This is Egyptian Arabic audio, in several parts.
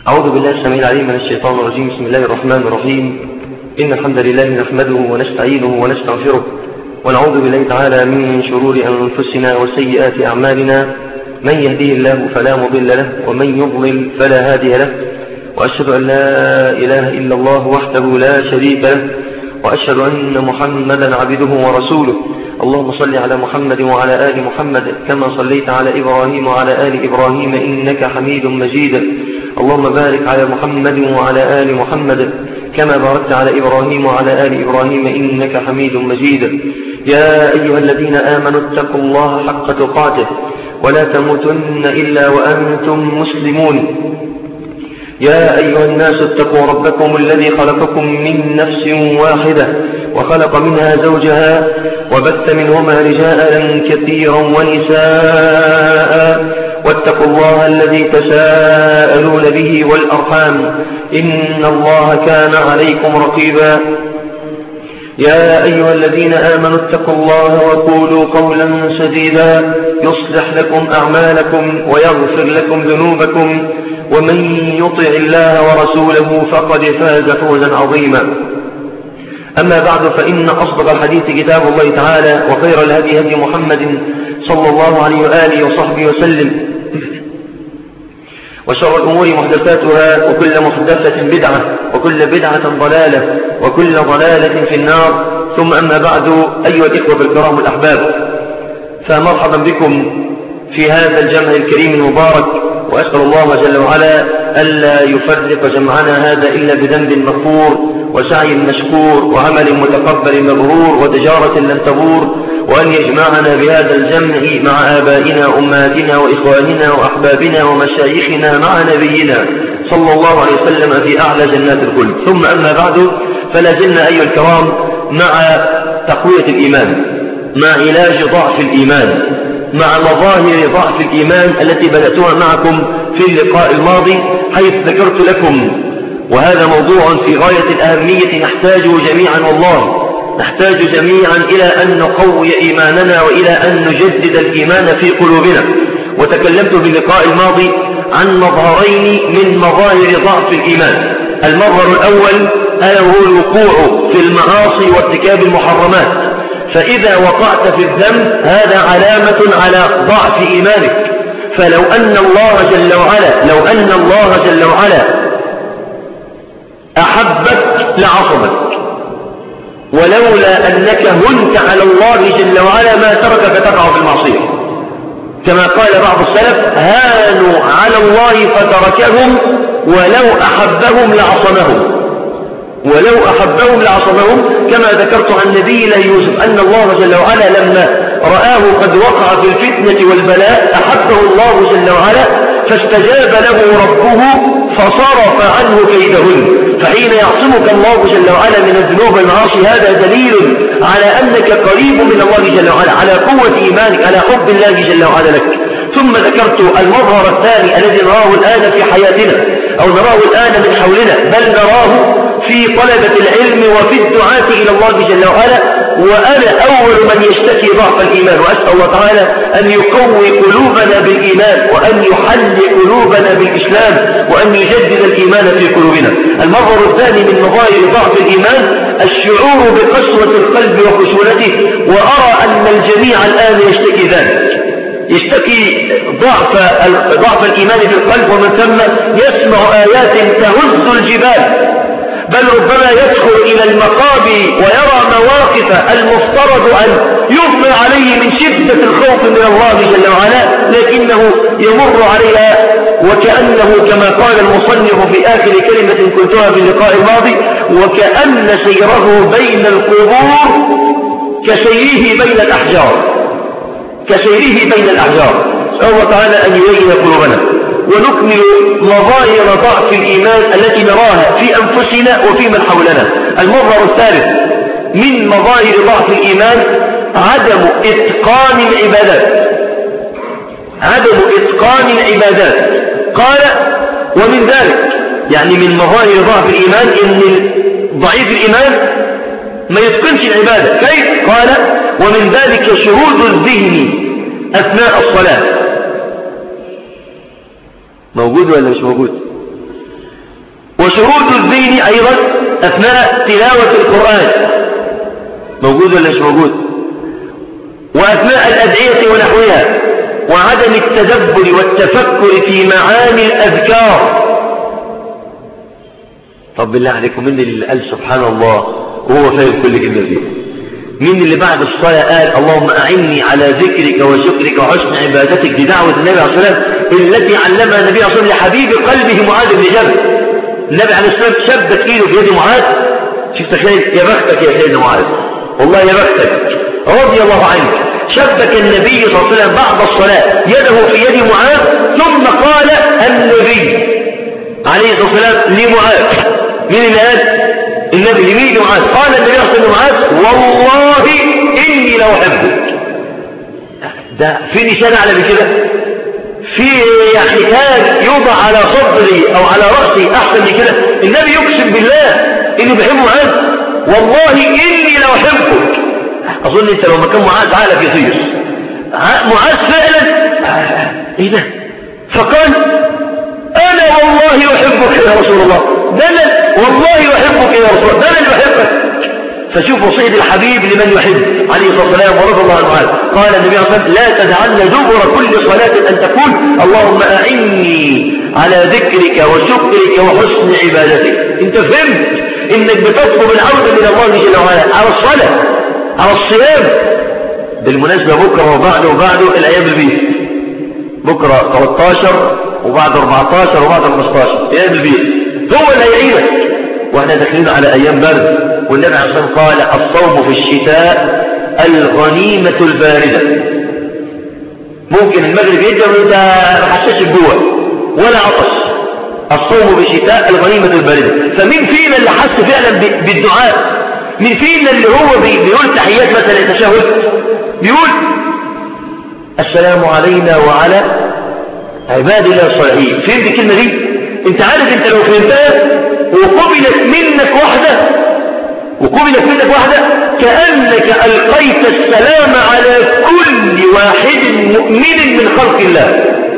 أعوذ بالله السميع العليم من الشيطان الرجيم بسم الله الرحمن الرحيم إن الحمد لله نحمده ونستعينه ونستغفره ونعوذ بالله تعالى من شرور أنفسنا وسيئات أعمالنا من يهديه الله فلا مضل له ومن يضلل فلا هادي له وأشهد أن لا إله إلا الله وحده لا شريك له وأشهد أن محمدا عبده ورسوله اللهم صل على محمد وعلى آل محمد كما صليت على إبراهيم وعلى آل إبراهيم إنك حميد مجيد اللهم بارك على محمد وعلى آل محمد كما باركت على إبراهيم وعلى آل إبراهيم إنك حميد مجيد يا أيها الذين آمنوا اتقوا الله حق تقاته ولا تموتن إلا وأنتم مسلمون يا أيها الناس اتقوا ربكم الذي خلقكم من نفس واحدة وخلق منها زوجها وبث منهما رجالا كثيرا ونساء واتقوا الله الذي تساءلون به والأرحام إن الله كان عليكم رقيبا يا أيها الذين آمنوا اتقوا الله وقولوا قولا سديدا يصلح لكم أعمالكم ويغفر لكم ذنوبكم ومن يطع الله ورسوله فقد فاز فوزا عظيما أما بعد فإن أصدق الحديث كتاب الله تعالى وخير الهدي هدي محمد صلى الله عليه وآله وصحبه وسلم وشر الأمور محدثاتها وكل محدثة بدعة وكل بدعة ضلالة وكل ضلالة في النار ثم أما بعد أيها الإخوة الكرام الأحباب فمرحبا بكم في هذا الجمع الكريم المبارك وأسأل الله جل وعلا ألا يفرق جمعنا هذا إلا بذنب مغفور وسعي مشكور وعمل متقبل مبرور وتجارة لن تبور وأن يجمعنا بهذا الجمع مع آبائنا أمهاتنا وإخواننا وأحبابنا ومشايخنا مع نبينا صلى الله عليه وسلم في أعلى جنات الخلد ثم أما بعد فلا زلنا أيها الكرام مع تقوية الإيمان مع علاج ضعف الإيمان مع مظاهر ضعف الإيمان التي بدأتها معكم في اللقاء الماضي حيث ذكرت لكم وهذا موضوع في غاية الأهمية نحتاج جميعا والله نحتاج جميعا إلى أن نقوي إيماننا وإلى أن نجدد الإيمان في قلوبنا وتكلمت في اللقاء الماضي عن مظهرين من مظاهر ضعف الإيمان المظهر الأول ألا وهو الوقوع في المعاصي وارتكاب المحرمات فإذا وقعت في الذنب هذا علامة على ضعف إيمانك فلو أن الله جل وعلا لو أن الله جل وعلا أحبك لعصمك ولولا أنك هنت على الله جل وعلا ما تركك تقع في المعصية كما قال بعض السلف هانوا على الله فتركهم ولو أحبهم لعصمهم ولو أحبهم لعصمهم كما ذكرت عن نبي الله يوسف أن الله جل وعلا لما رآه قد وقع في الفتنة والبلاء أحبه الله جل وعلا فاستجاب له ربه فصرف عنه كيدهن فحين يعصمك الله جل وعلا من الذنوب والمعاصي هذا دليل على أنك قريب من الله جل وعلا على قوة إيمانك على حب الله جل وعلا لك ثم ذكرت المظهر الثاني الذي نراه الآن في حياتنا أو نراه الآن من حولنا بل نراه في طلبة العلم وفي الدعاة إلى الله جل وعلا وأنا أول من يشتكي ضعف الإيمان وأسأل الله تعالى أن يقوي قلوبنا بالإيمان وأن يحل قلوبنا بالإسلام وأن يجدد الإيمان في قلوبنا المظهر الثاني من مظاهر ضعف الإيمان الشعور بقسوة القلب وخشونته وأرى أن الجميع الآن يشتكي ذلك يشتكي ضعف ضعف الإيمان في القلب ومن ثم يسمع آيات تهز الجبال بل ربما يدخل إلى المقابر ويرى مواقف المفترض أن يغفر عليه من شدة الخوف من الله جل وعلا لكنه يمر عليها وكأنه كما قال المصنف في آخر كلمة قلتها في اللقاء الماضي وكأن سيره بين القبور كسيره بين الأحجار كسيره بين الأحجار نسأل الله تعالى أن يبين قلوبنا ونكمل مظاهر ضعف الإيمان التي نراها في أنفسنا وفي من حولنا المظهر الثالث من مظاهر ضعف الإيمان عدم إتقان العبادات عدم إتقان العبادات قال ومن ذلك يعني من مظاهر ضعف الإيمان إن ضعيف الإيمان ما يتقنش العبادة كيف؟ قال ومن ذلك شهود الذهن أثناء الصلاة موجود ولا مش موجود وشروط الذهن أيضا أثناء تلاوة القرآن موجود ولا مش موجود وأثناء الأدعية ونحوها وعدم التدبر والتفكر في معاني الأذكار طب بالله عليكم من اللي قال سبحان الله وهو فاهم كل كلمة فيه مين اللي بعد الصلاة قال اللهم أعني على ذكرك وشكرك وحسن عبادتك دي دعوة النبي عليه الصلاة والسلام التي علمها النبي عليه الصلاة والسلام لحبيب قلبه معاذ بن جبل النبي عليه الصلاة والسلام شبت ايده في يد معاذ شوف تخيل يا بختك يا سيدنا معاذ والله يا بختك رضي الله عنك شبك النبي صلى الله عليه وسلم بعد الصلاة يده في يد معاذ ثم قال النبي عليه الصلاة والسلام لمعاذ مين اللي قال النبي لمين معاذ قال النبي صلى الله عليه وسلم معاذ والله إني لو أحبك ده في نشان على بكده في يعني كان يوضع على صدري أو على رأسي أحسن من كده النبي يقسم بالله إني بحبه معاذ والله إني لو أحبك أظن أنت لو مكان معاذ عقلك يطير معاذ فعلا إيه ده فقال أنا والله أحبك يا رسول الله ده أنا والله أحبك يا رسول الله ده أنا اللي أحبك فشوفوا صيد الحبيب لمن يحب عليه الصلاة والسلام ورضي الله عنه قال النبي صلى الله عليه وسلم لا تجعلن دبر كل صلاة أن تقول اللهم أعني على ذكرك وشكرك وحسن عبادتك انت فهمت انك بتطلب العودة من الله جل وعلا على الصلاة على الصيام بالمناسبة بكرة وبعده وبعده الأيام البيت بكرة 13 وبعد 14 وبعد 15 ايام البيت هو اللي هيعينك واحنا داخلين على ايام برد والنبي عليه الصلاه قال الصوم في الشتاء الغنيمة الباردة ممكن المغرب يجي وانت ما حسيتش بجوع ولا عطش الصوم بالشتاء الغنيمة الباردة فمين فينا اللي حس فعلا بالدعاء مين فينا اللي هو بيقول تحيات مثلا التشهد بيقول السلام علينا وعلى عباد الله الصالحين فهمت الكلمة دي انت عارف انت لو فهمتها وقبلت منك واحدة وقبلت منك واحدة كأنك ألقيت السلام على كل واحد مؤمن من خلق الله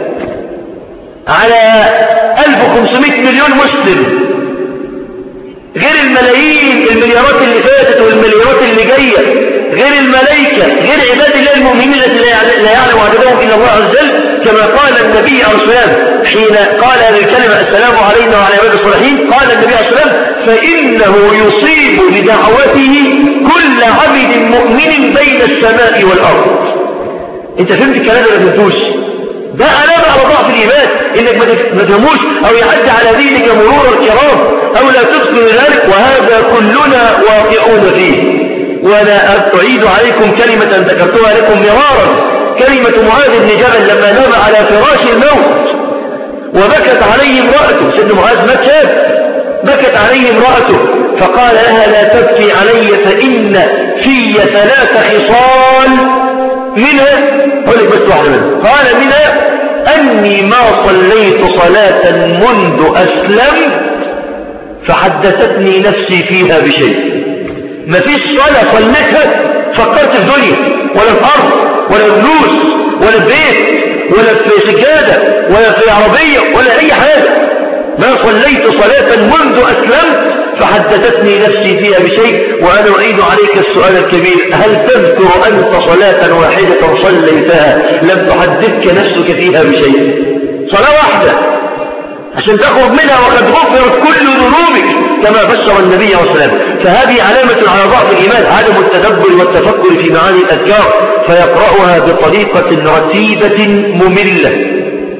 على 1500 مليون مسلم غير الملايين المليارات اللي فاتت والمليارات اللي جاية غير الملائكة غير عباد الله المؤمنين التي لا يعلم عددهم إلا الله عز وجل كما قال النبي عليه الصلاة حين قال هذه الكلمة السلام علينا وعلى عباد الصالحين قال النبي عليه الصلاة فإنه يصيب بدعوته كل عبد مؤمن بين السماء والأرض انت فهمت الكلام ولا فهمتوش ده علامة على ضعف الإيمان إنك ما تفهموش أو يعدي على دينك مرور الكرام أو لا تذكر ذلك وهذا كلنا واقعون فيه ولا أعيد عليكم كلمة ذكرتها لكم مرارا كلمة معاذ بن جبل لما نام على فراش الموت وبكت عليه امرأته سيدنا معاذ مات شاب بكت عليه امرأته فقال لها لا تبكي علي فإن في ثلاث خصال منها قل بس واحدة منها قال منها أني ما صليت صلاة منذ أسلمت فحدثتني نفسي فيها بشيء ما فيش صلاة صليتها فكرت في دنيا ولا في أرض ولا في فلوس ولا في بيت ولا في سجادة ولا في عربية ولا أي حاجة ما صليت صلاة منذ أسلمت فحدثتني نفسي فيها بشيء وأنا أعيد عليك السؤال الكبير هل تذكر أنت صلاة واحدة صليتها لم تحدثك نفسك فيها بشيء صلاة واحدة عشان تخرج منها وقد غفرت كل ذنوبك كما بشر النبي صلى الله عليه وسلم فهذه علامة على ضعف الإيمان عدم التدبر والتفكر في معاني الأذكار فيقرأها بطريقة رتيبة مملة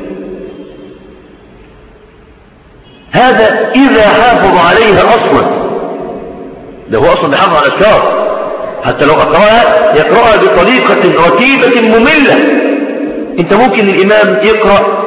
هذا إذا حافظ عليها أصلا ده هو أصلا بيحافظ على الأذكار حتى لو أقرأها يقرأها بطريقة رتيبة مملة انت ممكن الإمام يقرأ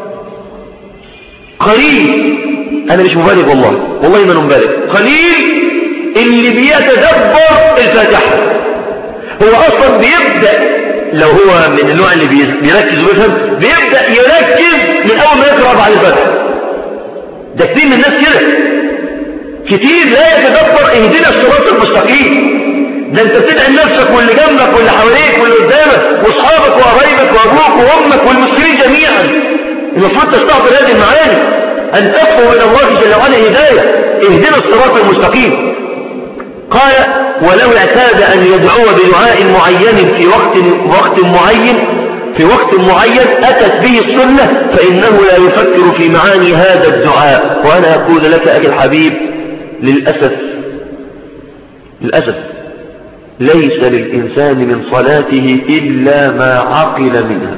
قليل أنا مش مبالغ والله والله ما مبالغ قليل اللي بيتدبر الفاتحة هو أصلا بيبدأ لو هو من النوع اللي بيركز ويفهم بيبدأ يركز من أول ما يقرأ بعد الفاتحة ده كتير من الناس كده كتير لا يتدبر اهدنا الصراط المستقيم ده انت تدعي نفسك واللي جنبك واللي حواليك واللي قدامك واصحابك وقرايبك وابوك وامك والمسلمين جميعا المفروض تستحضر هذه المعاني أن تقوى إلى الله جل وعلا الهداية اهدنا الصراط المستقيم قال ولو اعتاد أن يدعو بدعاء معين في وقت, وقت معين في وقت معين أتت به السنة فإنه لا يفكر في معاني هذا الدعاء وأنا أقول لك أخي الحبيب للأسف للأسف ليس للإنسان من صلاته إلا ما عقل منها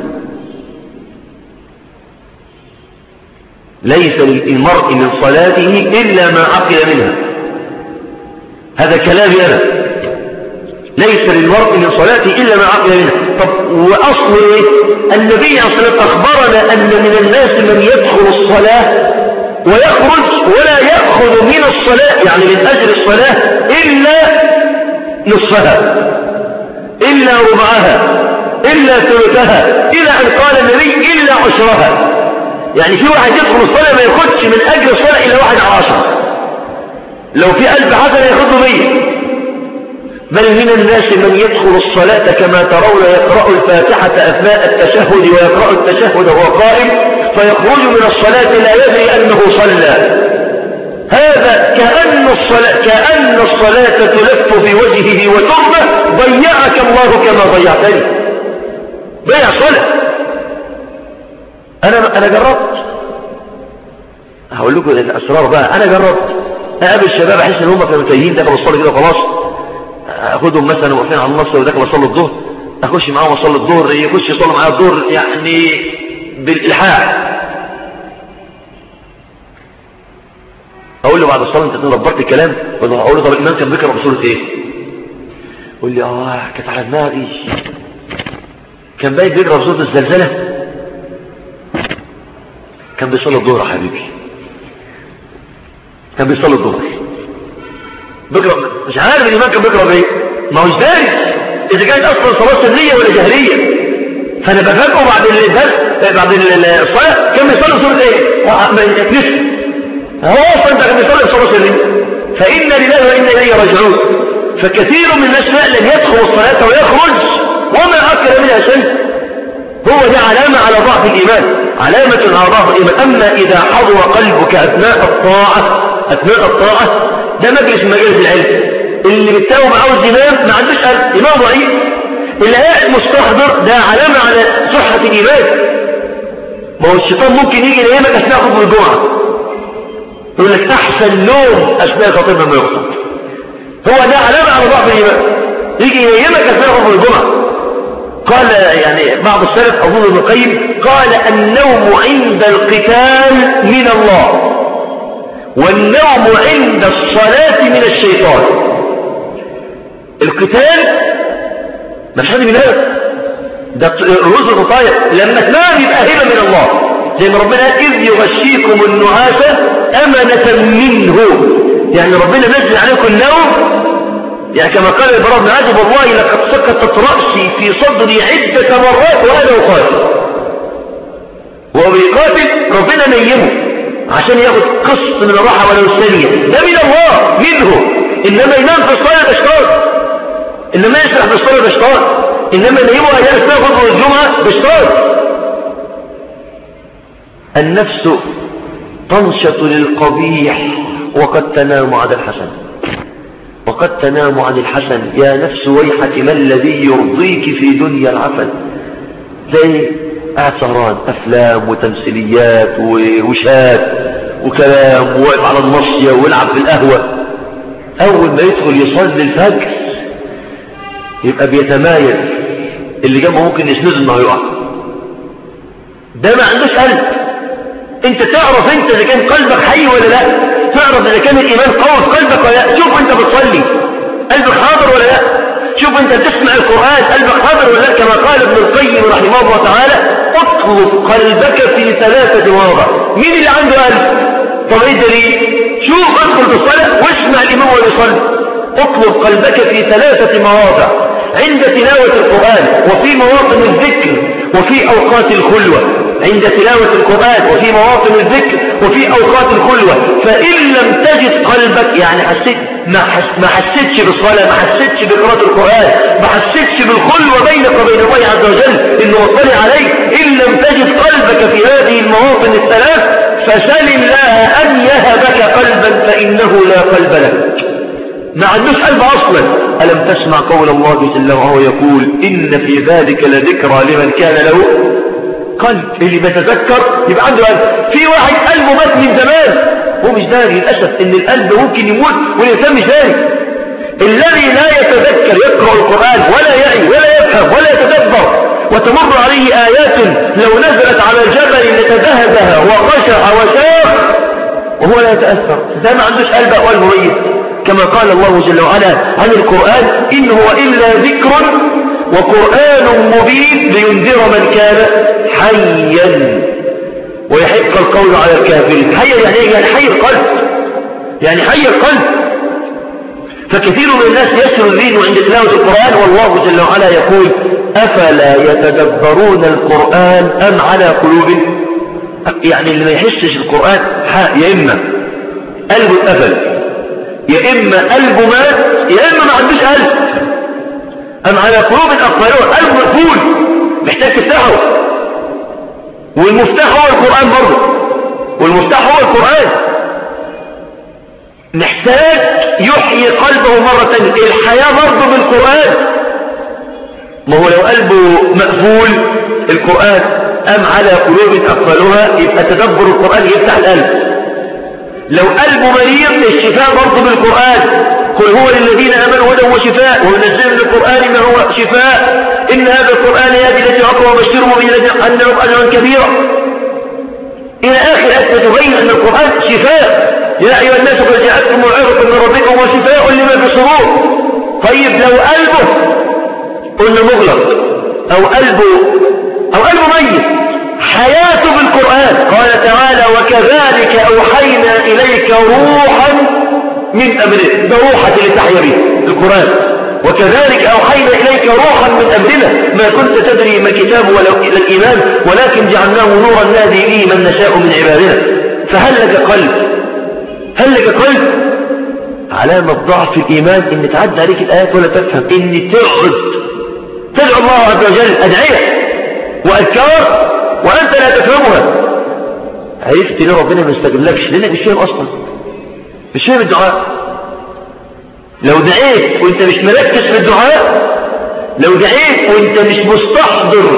ليس للمرء من صلاته إلا ما عقل منها هذا كلامي أنا ليس للمرء من صلاته إلا ما عقل منها طب وأصل النبي عليه الصلاة أخبرنا أن من الناس من يدخل الصلاة ويخرج ولا يأخذ من الصلاة يعني من أجل الصلاة إلا نصفها إلا ربعها إلا ثلثها إلى أن قال النبي إلا عشرها يعني في واحد يدخل الصلاة ما ياخدش من أجل الصلاة إلا واحد على عشرة لو في ألف حسنة ياخده مية بل من الناس من يدخل الصلاة كما ترون يقرأ الفاتحة أثناء التشهد ويقرأ التشهد وهو قائم فيخرج من الصلاة لا يدري أنه صلى هذا كأن الصلاة, كأن الصلاة تلف في وجهه وتربة ضيعك الله كما ضيعتني ضيع صلاة أنا, أنا جربت هقول لكم الأسرار بقى أنا جربت أقابل الشباب أحس إن هم كانوا تايهين دخلوا الصلاة كده خلاص أخدهم مثلا واقفين على النص ودخل أصلي الظهر أخش معاهم أصلي الظهر يخش يصلي معايا الظهر يعني بالإلحاح اقول له بعد الصلاه انت دبرت الكلام اقول له طب الامام كان بيقرا بسوره ايه يقول لي اه كانت على دماغي كان باين بيقرا بسوره الزلزله كان بيصلي الظهر يا حبيبي كان بيصلي الظهر بيقرا مش عارف الامام كان بيقرا بايه ما هوش دارس اذا كانت اصلا صلاه سريه ولا جهريه فانا بفاجئه بعد الدرس بعد الصلاه كان بيصلي سوره ايه نسي هو اصلا انت كان بيصلي بصلاه سريه فانا لله وانا اليه راجعون فكثير من الناس فعلا يدخل الصلاه ويخرج وما اكل منها شيء هو ده علامه على ضعف الايمان علامه على ضعف الايمان اما اذا حضر قلبك اثناء الطاعه اثناء الطاعه ده مجلس من مجالس العلم اللي بتساوي معاه الامام ما عندوش قلب امام ضعيف اللي قاعد مستحضر ده علامه على صحه الايمان ما هو الشيطان ممكن يجي ينامك اثناء خطبه الجمعه يقول لك احسن نوم اثناء خطيبنا ما يخطب هو ده علامه على ضعف الايمان يجي ينيمك اثناء خطبه الجمعه قال يعني بعض السلف اظن ابن القيم قال النوم عند القتال من الله والنوم عند الصلاة من الشيطان القتال مش حد بينام ده رؤوس الرطاية لما تنام يبقى هبة من الله زي ما ربنا قال إذ يغشيكم النعاس أمنة منه يعني ربنا نزل عليكم النوم يعني كما قال البراء بن عازب والله لقد سقطت رأسي في صدري عدة مرات وأنا أقاتل وهو بيقاتل ربنا نيمه عشان ياخد قسط من الراحة ولو ثانية ده من الله منه إنما ينام في الصلاة بشطار إنما يسرح في الصلاة بشطار إنما ينيمه أيام السنة الجمعة بشطار النفس تنشط للقبيح وقد تنام عن الحسن وقد تنام عن الحسن يا نفس ويحك ما الذي يرضيك في دنيا العفن زي قاعد سهران افلام وتمثيليات ووشات وكلام وواقف على المصية ويلعب في القهوة اول ما يدخل يصلي الفجر يبقى بيتمايل اللي جنبه ممكن يسنده انه يقع ده ما عندوش قلب انت تعرف انت اذا كان قلبك حي ولا لا تعرف اذا كان الايمان قوي في قلبك ولا لا شوف انت بتصلي قلبك حاضر ولا لا شوف انت بتسمع القرآن قلبك حاضر ولا لا كما قال ابن القيم رحمه الله تعالى اطلب قلبك في ثلاثة مواضع مين اللي عنده قلب طب ايه الدليل شوف ادخل بالصلاة واسمع الامام وهو يصلي اطلب قلبك في ثلاثة مواضع عند تلاوة القرآن وفي مواطن الذكر وفي أوقات الخلوة عند تلاوة القرآن وفي مواطن الذكر وفي أوقات الخلوة فإن لم تجد قلبك يعني حسيت ما, حس ما حسيتش بالصلاة ما حسيتش بقراءة القرآن ما حسيتش بالخلوة بينك وبين الله عز وجل إنه وصلي عليك إن لم تجد قلبك في هذه المواطن الثلاث فسل الله أن يهبك قلبا كأنه لا قلب لك ما عندوش قلب أصلا ألم تسمع قول الله جل وعلا يقول إن في ذلك لذكرى لمن كان له قلب اللي بيتذكر يبقى عنده قلب في واحد قلبه مات من زمان هو مش داري للأسف إن القلب ممكن يموت والإنسان مش داري الذي لا يتذكر يقرأ القرآن ولا يعي ولا يفهم ولا يتدبر وتمر عليه آيات لو نزلت على الجبل لتذهبها وخشع وشاق وهو لا يتأثر ده ما عندوش قلب أقوال مميز كما قال الله جل وعلا عن القرآن إن هو إلا ذكر وقرآن مبين لينذر من كان حيا ويحق القول على الكافرين حيا يعني ايه يعني حي القلب يعني حي القلب فكثير من الناس يسر الذين عند تلاوة القرآن والله جل وعلا يقول أفلا يتدبرون القرآن أم على قلوب يعني اللي ما يحسش القرآن حق يا إما قلبه اتقفل يا إما قلبه مات يا إما ما عندوش قلب أم على قلوب أقفلوه قلب مقفول محتاج تفتحه والمفتاح هو القرآن برضه والمفتاح هو القرآن محتاج يحيي قلبه مرة ثانية الحياة برضه بالقرآن ما هو لو قلبه مقفول القرآن أم على قلوب أقفلها يبقى تدبر القرآن يفتح القلب لو قلبه مريض الشفاء برضه بالقرآن قل هو للذين آمنوا هدى وشفاء ونزل من القرآن ما هو شفاء إن هذا القرآن يهدي التي أقوى وبشره به أن لهم أجرا كبيرا إلى آخر آية تبين أن القرآن شفاء يا أيها الناس قد جاءتكم موعظة من ربكم وشفاء لما في الصدور طيب لو قلبه قلنا مغلق أو قلبه أو قلبه ميت حياته بالقرآن قال تعالى وكذلك أوحينا إليك روحا من أمرنا ده روحة اللي تحيا به القرآن وكذلك أوحينا إليك روحا من أمرنا ما كنت تدري ما الكتاب ولا الإيمان ولكن جعلناه نورا نهدي به من نشاء من عبادنا فهل لك قلب هل لك قلب علامة ضعف الإيمان إن تعدى عليك الآيات ولا تفهم إن تقعد تدعو الله عز وجل أدعية وأذكار وأنت لا تفهمها عرفت ليه ربنا ما يستجبلكش لأنك مش فاهم أصلا مش فاهم الدعاء لو دعيت وانت مش مركز في الدعاء لو دعيت وانت مش مستحضر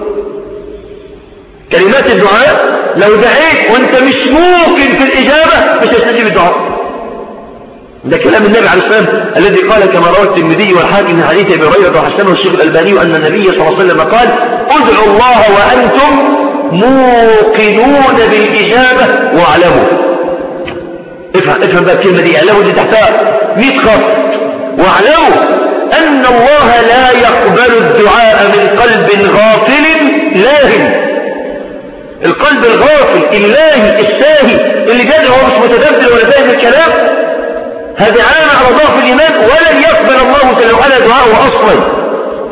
كلمات الدعاء لو دعيت وانت مش ممكن في الإجابة مش هتستجيب الدعاء ده كلام النبي عليه السلام الذي قال كما روى الترمذي والحاكم من حديث ابي هريره وحسنه الشيخ الالباني ان النبي صلى الله عليه وسلم قال ادعوا الله وانتم موقنون بالاجابه واعلموا افهم افهم بقى الكلمه دي اعلموا دي تحتها 100 خط واعلموا ان الله لا يقبل الدعاء من قلب غافل لاهٍ القلب الغافل اللاهي الساهي اللي جاي هو مش متدبر ولا فاهم الكلام هذه علامة على ضعف الإيمان ولن يقبل الله جل وعلا دعاءه أصلا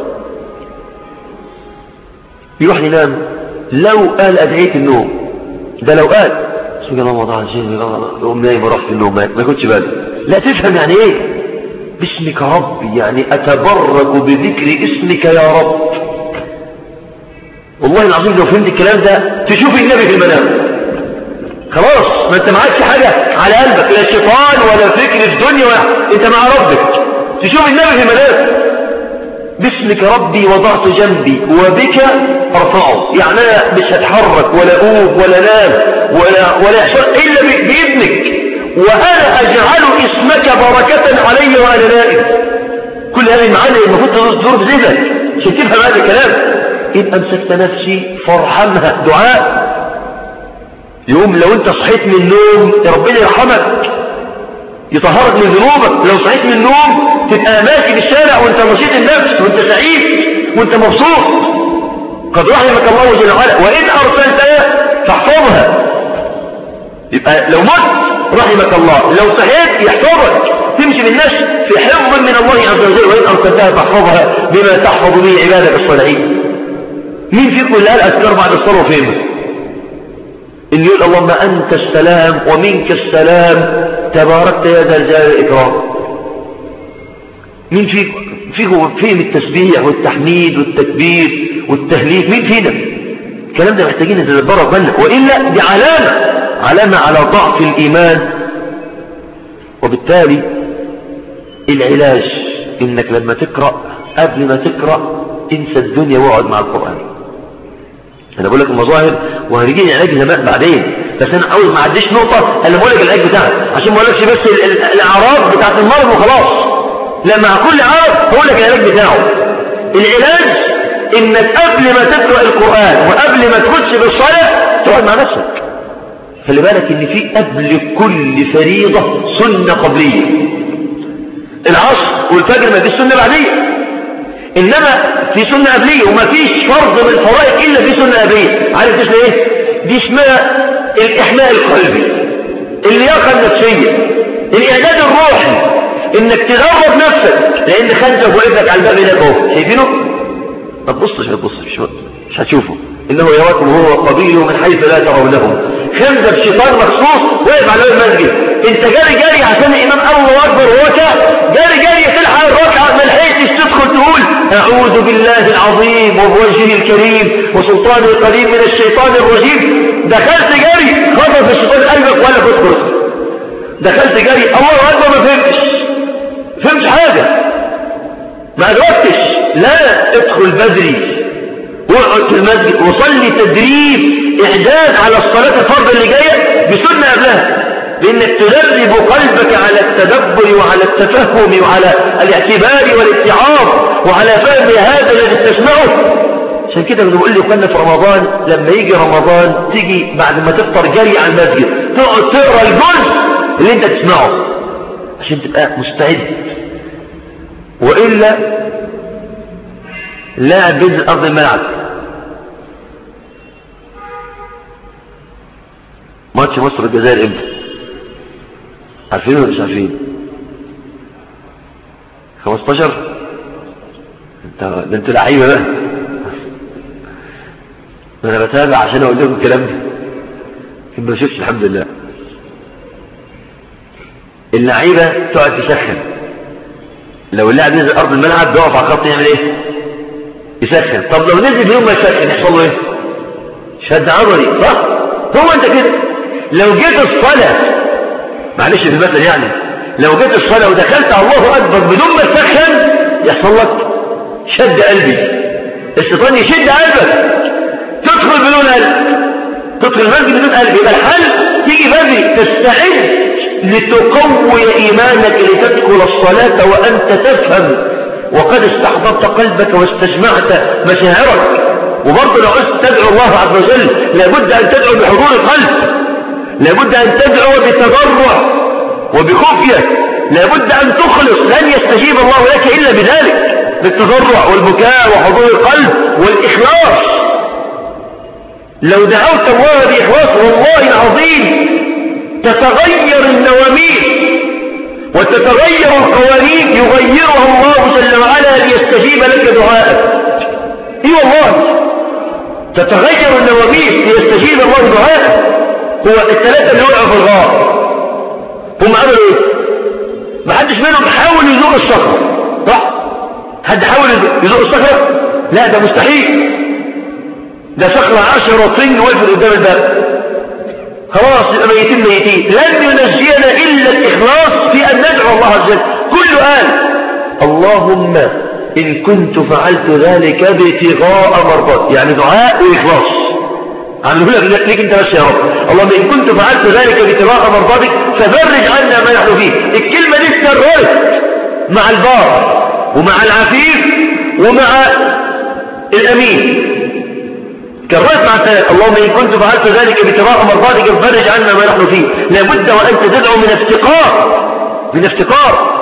يروح ينام لو قال أدعية النوم ده لو قال بسم الله وضع الجن يقوم نايم وراح في النوم ما كنتش بالي لا تفهم يعني ايه باسمك ربي يعني أتبرك بذكر اسمك يا رب والله العظيم لو فهمت الكلام ده تشوف النبي في المنام خلاص ما انت معكش حاجة على قلبك لا شيطان ولا فكر في الدنيا ولا انت مع ربك تشوف النبي في المنام باسمك ربي وضعت جنبي وبك ارفعه يعني انا مش هتحرك ولا اقوم ولا نام ولا ولا يحصل الا باذنك وانا اجعل اسمك بركة علي وانا نائم كل هذه المعاني المفروض تدور في ذهنك عشان تفهم هذا الكلام يبقى امسكت نفسي فارحمها دعاء يوم لو انت صحيت من النوم ربنا يرحمك يطهرك من ذنوبك لو صحيت من النوم تبقى ماشي في الشارع وانت نشيط النفس وانت سعيد وانت مبسوط قد رحمك الله جل وعلا وان ارسلتها فاحفظها يبقى لو مت رحمك الله لو صحيت يحفظك تمشي بالناس في حفظ من الله عز وجل وان ارسلتها فاحفظها بما تحفظ به عبادك الصالحين مين فيكم اللي قال أذكار بعد الصلاة فين اللي يقول اللهم أنت السلام ومنك السلام تباركت يا ذا الجلال والإكرام مين فيكم فيكم فهم التسبيح والتحميد والتكبير والتهليل مين فينا الكلام ده محتاجين نتدبره بالنا وإلا دي علامة علامة على ضعف الإيمان وبالتالي العلاج انك لما تقرأ قبل ما تقرأ انسى الدنيا واقعد مع القرآن انا بقول لك المظاهر وهنجي العلاج زمان بعدين بس انا اول ما عديش نقطة انا بقول لك العلاج بتاعك عشان ما اقولكش بس الاعراض بتاعت المرض وخلاص لا مع كل عرض هقول لك العلاج بتاعه العلاج انك قبل ما تقرأ القرآن وقبل ما تخش بالصلاة تقعد مع نفسك خلي بالك ان في قبل كل فريضة سنة قبلية العصر والفجر ما فيش سنة بعدية انما في سنة قبلية وما فيش فرض من الفرائض الا في سنة قبلية عارف دي اسمها ايه دي اسمها الاحماء القلبي اللياقة النفسية الاعداد الروحي انك تغرب نفسك لان خنزك وابنك على الباب هناك اهو شايفينه ما تبصش ما تبصش مش هتشوفه انه يراكم هو قبيله من حيث لا ترونهم خنزب شيطان مخصوص واقف على المسجد انت جاري جاري عشان الامام الله اكبر ركع جاري جاري تلحق الركعه ما لحقتش تدخل تقول اعوذ بالله العظيم وبوجهه الكريم وسلطانه القريب من الشيطان الرجيم دخلت جاري خطف الشيطان قلبك ولا تذكر دخلت جاري الله اكبر ما فهمتش فهمتش حاجه ما ادركتش لا ادخل بدري واقعد في المسجد وصلي تدريب اعداد على الصلاة الفرض اللي جاية بسنة قبلها لانك تدرب قلبك على التدبر وعلى التفهم وعلى الاعتبار والاتعاظ وعلى فهم هذا الذي تسمعه عشان كده بنقول لي كنا في رمضان لما يجي رمضان تيجي بعد ما تفطر جري على المسجد تقعد تقرا الجزء اللي انت تسمعه عشان تبقى مستعد والا لاعب بينزل ارض الملعب ماتش مصر الجزائر امتى عارفين ولا مش عارفين 15 انت ده انتوا لعيبه بقى انا بتابع عشان اقول لكم الكلام ده لكن ما بشوفش الحمد لله اللعيبه تقعد تسخن لو اللاعب نزل ارض الملعب بيقف على الخط يعمل ايه يسخن طب لو نزل يوم ما يسخن يحصل له ايه شد عضلي صح هو انت كده لو جيت الصلاة معلش في المثل يعني لو جيت الصلاة ودخلت الله أكبر بدون ما تسخن يحصل لك شد قلبي الشيطان يشد قلبك تدخل بدون قلب تدخل المسجد بدون قلب يبقى الحل تيجي بدري تستعد لتقوي إيمانك لتدخل الصلاة وأنت تفهم وقد استحضرت قلبك واستجمعت مشاعرك وبرضه لو عشت تدعو الله عز وجل لابد أن تدعو بحضور القلب لابد أن تدعو بتضرع وبخفية لابد أن تخلص لن يستجيب الله لك إلا بذلك بالتضرع والبكاء وحضور القلب والإخلاص لو دعوت الله بإخلاص والله العظيم تتغير النواميس وتتغير القوانين يغيرها الله جل وعلا ليستجيب لك دعاءك اي والله تتغير النواميس ليستجيب الله دعاءك هو الثلاثة اللي وقعوا في الغار هم عملوا ايه ما حدش منهم حاول يزور الصخرة صح حد حاول يزور الصخرة لا ده مستحيل ده صخرة عشرة طن وقفت قدام الباب خلاص يبقى ميتين ميتين لن ينجينا إلا الإخلاص في أن ندعو الله عز وجل كل آن اللهم إن كنت فعلت ذلك ابتغاء مرضات يعني دعاء وإخلاص عمله لك ليك انت بس يا رب اللهم ان كنت فعلت ذلك باتباع مرضاتك ففرج عنا ما نحن فيه الكلمه دي اتكررت مع البار ومع العفيف ومع الامين كررت مع الثلاث اللهم ان كنت فعلت ذلك باتباع مرضاتك ففرج عنا ما نحن فيه لابد وانت تدعو من افتقار من افتقار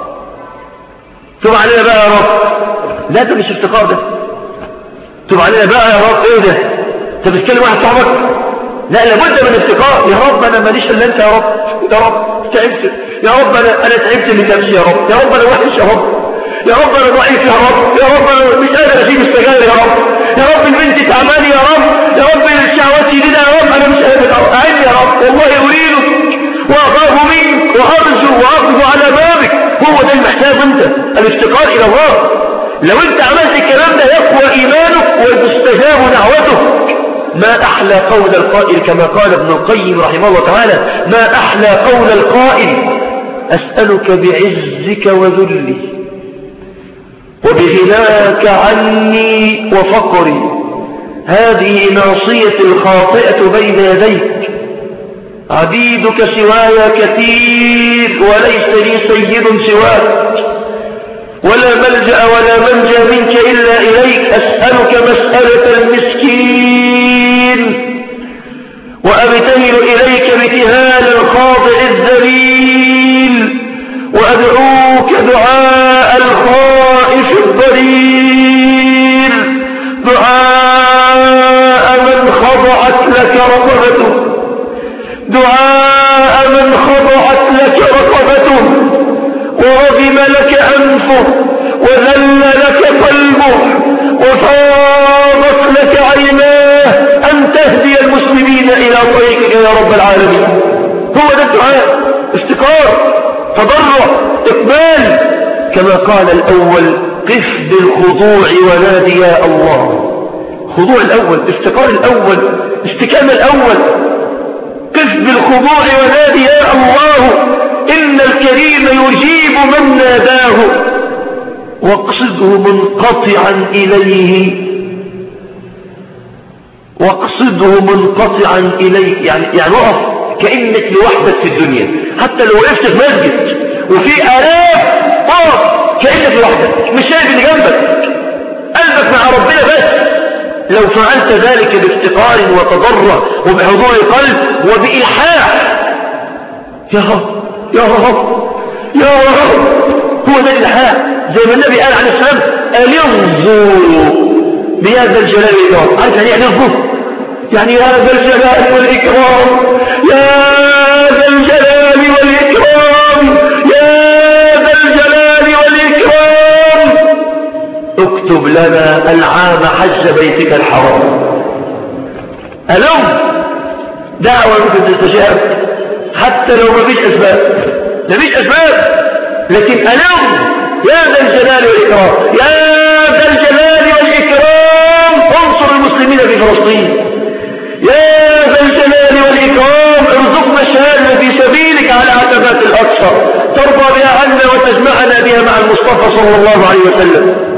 تب علينا بقى يا رب لا ده مش افتقار ده تب علينا بقى يا رب ايه ده انت بتكلم واحد صاحبك لا لابد من افتقار يا رب انا ماليش الا انت يا رب يا رب تعبت يا رب انا انا تعبت من نفسي يا رب يا رب انا وحش يا رب يا رب انا ضعيف يا رب يا رب انا مش قادر اشيل السجاير يا رب يا رب البنت تعبانه يا رب يا رب الشهوات شديده يا رب انا مش قادر اعين يا رب والله اريدك واخاف منك وارجو واقف على بابك هو ده المحتاج انت الافتقار الى الله لو انت عملت الكلام ده يقوى ايمانك وتستجاب دعوتك ما أحلى قول القائل كما قال ابن القيم رحمه الله تعالى ما أحلى قول القائل أسألك بعزك وذلي وبغناك عني وفقري هذه ناصية الخاطئة بين يديك عبيدك سواي كثير وليس لي سيد سواك ولا ملجأ ولا منجى منك إلا إليك أسألك مسألة المسكين وأبتهل إليك ابتهال الخاضع الذليل وأدعوك دعاء الخائف الضرير دعاء من خضعت لك رقبته دعاء من خضعت لك رقبته ورغم لك أنفه وذل لك قلبه وفاضت لك عيناه أن تهدي المسلمين إلى طريقك يا رب العالمين هو ده الدعاء استقرار تضرع إقبال كما قال الأول قف بالخضوع ونادي يا الله خضوع الأول استقرار الأول استكامة الأول قف بالخضوع ونادي يا الله إن الكريم يجيب من ناداه واقصده منقطعا إليه واقصده منقطعا إليه يعني, يعني وقف كأنك لوحدك في الدنيا حتى لو وقفت في مسجد وفي آلاف وقف كأنك لوحدك مش شايف اللي جنبك قلبك مع ربنا بس لو فعلت ذلك بافتقار وتضرع وبحضور قلب وبإلحاح يا رب يا رب يا رب هو ده الإلحاح زي ما النبي قال عليه السلام ألظوا بهذا الجلال والإكرام عارف يعني يعني الظهر يعني يا ذا الجلال والإكرام يا ذا الجلال والإكرام يا ذا الجلال والإكرام اكتب لنا العام حج بيتك الحرام ألم دعوة ممكن تستجاب حتى لو ما فيش أسباب ما فيش أسباب لكن ألم يا ذا الجلال والإكرام يا ذا الجلال والإكرام انصر المسلمين في فلسطين يا ذا الجلال والإكرام ارزقنا الشهادة في سبيلك على عتبات الأقصى ترضى بها عنا وتجمعنا بها مع المصطفى صلى الله عليه وسلم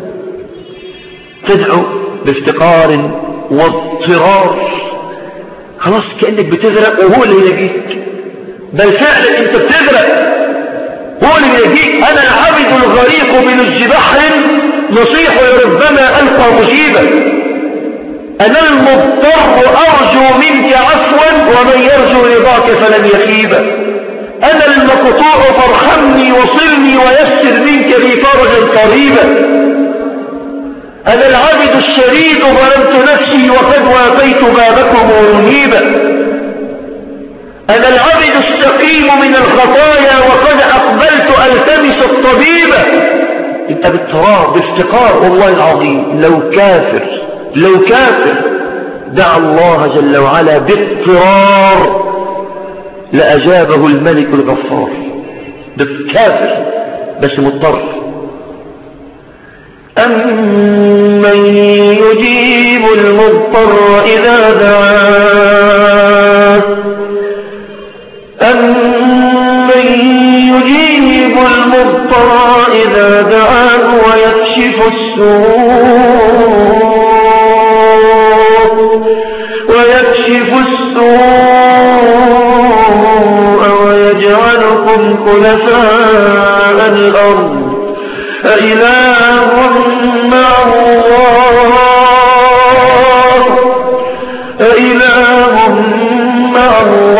تدعو بافتقار واضطرار خلاص كأنك بتغرق وهو اللي يلاقيك بل فعلا انت بتغرق هو اللي يلاقيك انا العبد الغريق بلج بحر نصيح ربما القى مجيبا انا المضطر ارجو منك عفوا ومن يرجو رضاك فلن يخيب انا المقطوع فارحمني وصلني ويسر منك لي فرجا قريبا أنا العبد الشريد ظلمت نفسي وقد وافيت بابكم منيبا أنا العبد السقيم من الخطايا وقد أقبلت ألتمس الطبيب انت باضطرار بافتقار والله العظيم لو كافر لو كافر دعا الله جل وعلا باضطرار لأجابه الملك الغفار بالكافر بس مضطر أمن يجيب المضطر إذا دعاه أمن يجيب المضطر إذا دعاه ويكشف السوء ويكشف السوء ويجعلكم خلفاء الأرض أإله مع الله أإله مع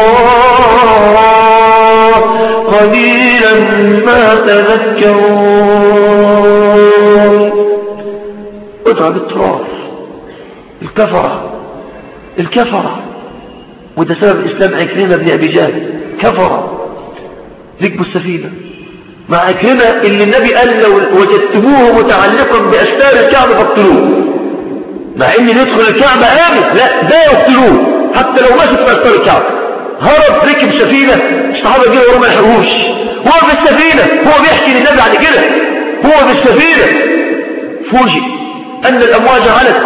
الله قليلا ما تذكرون ادعى بالتراث الكفرة الكفرة وده سبب إسلام عكرمة بن أبي جهل كفرة ذكبوا السفينة مع عكرمة اللي النبي قال لو وجدتموه متعلقا بأستار الكعبة فاقتلوه مع ان يدخل الكعبة آمن لا ده يقتلوه حتى لو ماشي في أستار الكعبة هرب ركب سفينة الصحابة جيروا ورا ما يحرقوش هو في السفينة هو بيحكي للنبي بعد كده هو في السفينة فوجئ أن الأمواج علت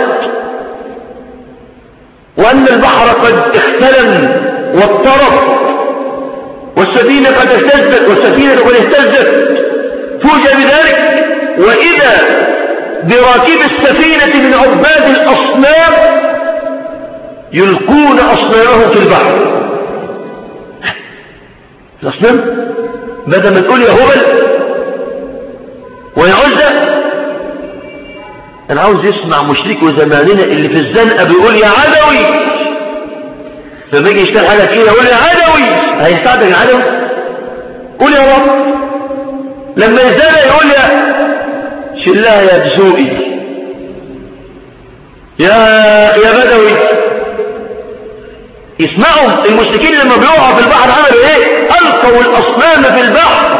وأن البحر قد اختلم واضطرب والسفينة قد اهتزت والسفينة قد اهتزت فوجئ بذلك وإذا براكب السفينة من عباد الأصنام يلقون أصنامهم في البحر الأصنام بدل ما تقول يا هبل ويا عزة أنا عاوز يسمع مشرك زماننا اللي في الزنقة بيقول يا عدوي لما يجي يشتغل حاجة كده يقول يا عدوي هيساعدك يا عدوي قول يا رب لما يزال يقول يا شلها يا دسوقي يا يا بدوي اسمعوا المشركين لما بيقعوا في البحر عملوا ايه القوا الاصنام في البحر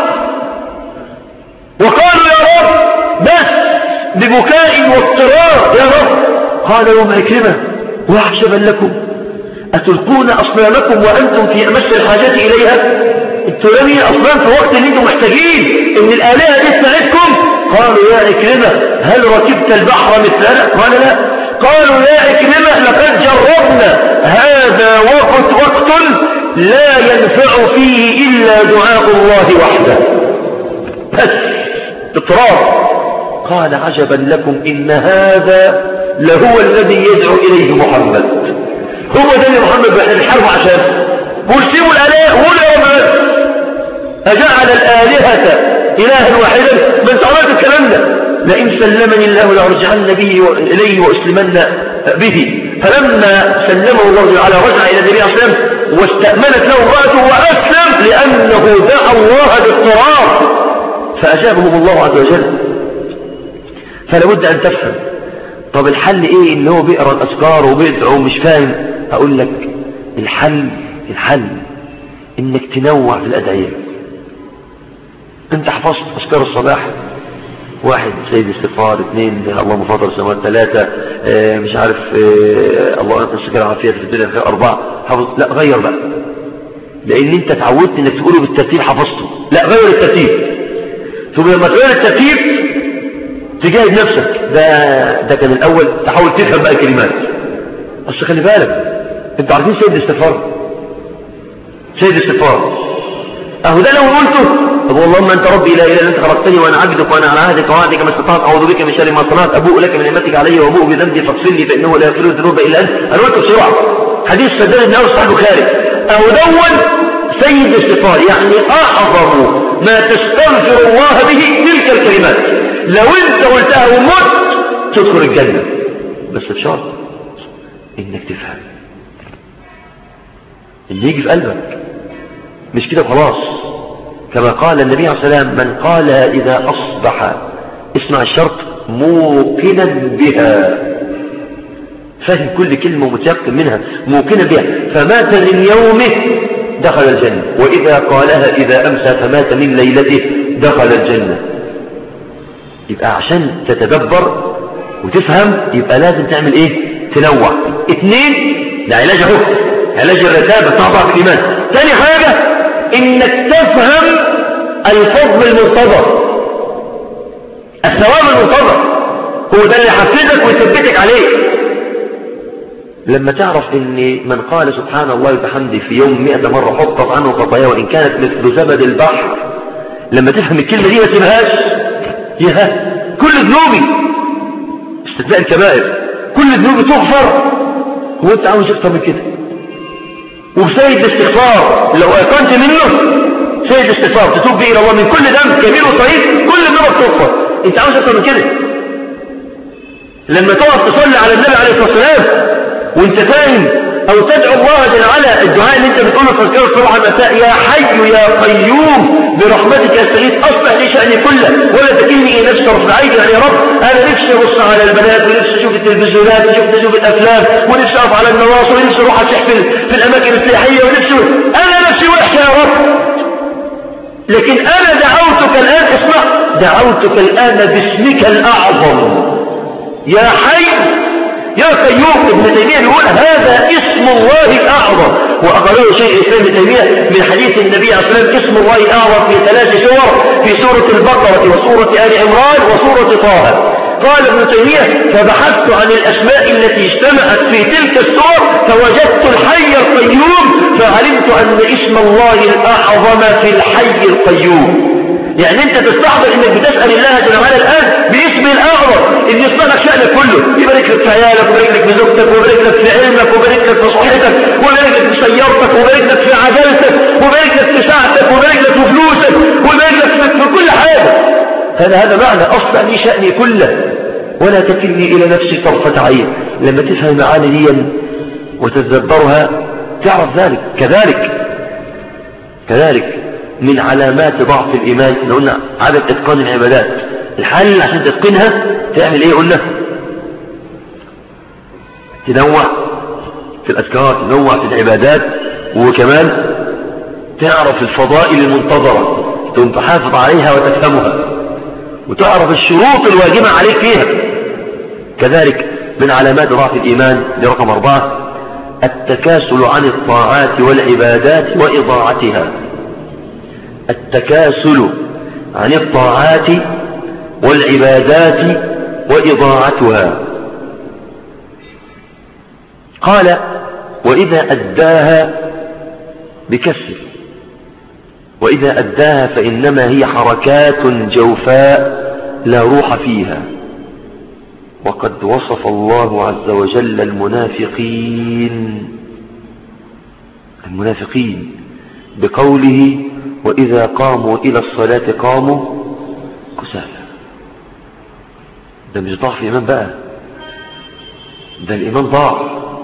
وقالوا يا رب بس ببكاء واضطرار يا رب قال يوم عكرمة وعجبا لكم أتلقون أصنامكم وأنتم في أمس الحاجة إليها انتوا لم أصنام في وقت اللي انتم محتاجين ان الآلهة دي تساعدكم قالوا يا عكرمة هل ركبت البحر مثلنا قال لا قالوا يا عكرمة لقد جربنا هذا وقت وقت لا ينفع فيه إلا دعاء الله وحده بس اضطراب قال عجبا لكم إن هذا لهو الذي يدعو إليه محمد هو ده اللي محمد الحرب عشان مرسموا الآلهة هو يا أجعل الآلهة إلها واحدا من تعرف الكلام ده لئن سلمني الله لأرجعن به إليه وأسلمن به فلما سلمه الله تعالى رجع إلى النبي صلى الله عليه وسلم واستأمنت له امرأته وأسلم لأنه دعا الله باضطرار فأجابهم الله عز وجل فلا بد أن تفهم طب الحل إيه اللي هو بيقرأ الأذكار وبيدعو ومش فاهم أقول لك الحل الحل إنك تنوع في الأدعية أنت حفظت أذكار الصباح واحد سيد استغفار اثنين اللهم فضل السماوات ثلاثة اه مش عارف اه الله أنت السكر عافية في الدنيا خير أربعة حفظ لا غير بقى لأن أنت تعودت إنك تقوله بالترتيب حفظته لا غير الترتيب ثم لما تغير الترتيب تجاهد نفسك ده ده كان الأول تحاول تفهم بقى الكلمات بس خلي بالك انتوا عارفين سيد الاستغفار سيد الاستغفار اهو ده لو قلته طب اللهم انت ربي لا اله الا انت خلقتني وانا عبدك وانا على عهدك ووعدك ما استطعت اعوذ بك من شر ما صنعت ابوء لك من نعمتك علي وابوء بذنبي فاغفر لي فانه لا يغفر الذنوب الا انت انا قلت بسرعه حديث سداد بن اوس صحيح البخاري اهو دون سيد الاستغفار يعني اعظم ما تستغفر الله به تلك الكلمات لو انت قلتها ومت تدخل الجنه بس بشرط انك تفهم اللي يجي في قلبك مش كده خلاص كما قال النبي عليه السلام من قال إذا أصبح اسمع الشرط موقنا بها فهم كل كلمة متيقن منها موقنا بها فمات من يومه دخل الجنة وإذا قالها إذا أمسى فمات من ليلته دخل الجنة يبقى عشان تتدبر وتفهم يبقى لازم تعمل ايه تنوع اثنين ده علاج اهو علاج الرتابة بتاع الإيمان ثاني حاجة انك تفهم الفضل المنتظر الثواب المنتظر هو ده اللي يحفزك ويثبتك عليه لما تعرف ان من قال سبحان الله وبحمده في يوم مئة مرة حطت عنه خطايا وان كانت مثل زبد البحر لما تفهم الكلمة دي ما تسيبهاش يا كل ذنوبي استثناء الكبائر كل ذنوبي تغفر هو انت عاوز اكتر من كده وسيد الاستغفار لو ايقنت منه سيد الاستغفار تتوب به الى الله من كل ذنب كبير وصغير كل ذنب تغفر انت عاوز اكتر من كده لما تقف تصلي على النبي عليه الصلاه والسلام وانت فاهم او تدعو الله جل وعلا الدعاء اللي انت بتقوله في اذكار الصباح والمساء يا حي يا قيوم برحمتك استغيث اصلح لي شاني كله ولا تكلني الى نفسي رفع عيني يعني يا رب انا نفسي ابص على البنات ونفسي اشوف التلفزيونات ونفسي اشوف الافلام ونفسي اقف على النواصي ونفسي اروح اسح في الاماكن السياحيه ونفسي انا نفسي وحشه يا رب لكن انا دعوتك الان اسمع دعوتك الان باسمك الاعظم يا حي يا قيوم ابن تيمية يقول هذا اسم الله الأعظم وأقرأه شيء الإسلام ابن تيمية من حديث النبي عليه الصلاة والسلام اسم الله الأعظم في ثلاث سور في سورة البقرة وسورة آل عمران وسورة طه قال ابن تيمية فبحثت عن الأسماء التي اجتمعت في تلك السور فوجدت الحي القيوم فعلمت أن اسم الله الأعظم في الحي القيوم يعني انت تستحضر انك بتسأل الله جل وعلا الآن باسم الأعظم ان يصنع لك شأنك كله يبارك لك في عيالك ويبارك لك في زوجتك ويبارك لك في علمك ويبارك لك في صحتك ويبارك لك في سيارتك ويبارك لك في عجلتك ويبارك لك في ساعتك ويبارك لك في فلوسك ويبارك لك في كل حاجة هذا هذا معنى أصلا لي شأني كله ولا تكلني إلى نفسي طرفة عين لما تفهم معاني دي وتتدبرها تعرف ذلك كذلك كذلك من علامات ضعف الإيمان احنا قلنا عدم إتقان العبادات الحل عشان تتقنها تعمل ايه قلنا تنوع في الأذكار تنوع في العبادات وكمان تعرف الفضائل المنتظرة تقوم تحافظ عليها وتفهمها وتعرف الشروط الواجبة عليك فيها كذلك من علامات ضعف الإيمان لرقم أربعة التكاسل عن الطاعات والعبادات وإضاعتها التكاسل عن الطاعات والعبادات وإضاعتها قال وإذا أداها بكسر وإذا أداها فإنما هي حركات جوفاء لا روح فيها وقد وصف الله عز وجل المنافقين المنافقين بقوله وإذا قاموا إلى الصلاة قاموا كسالى ده مش ضعف إيمان بقى ده الإيمان ضعف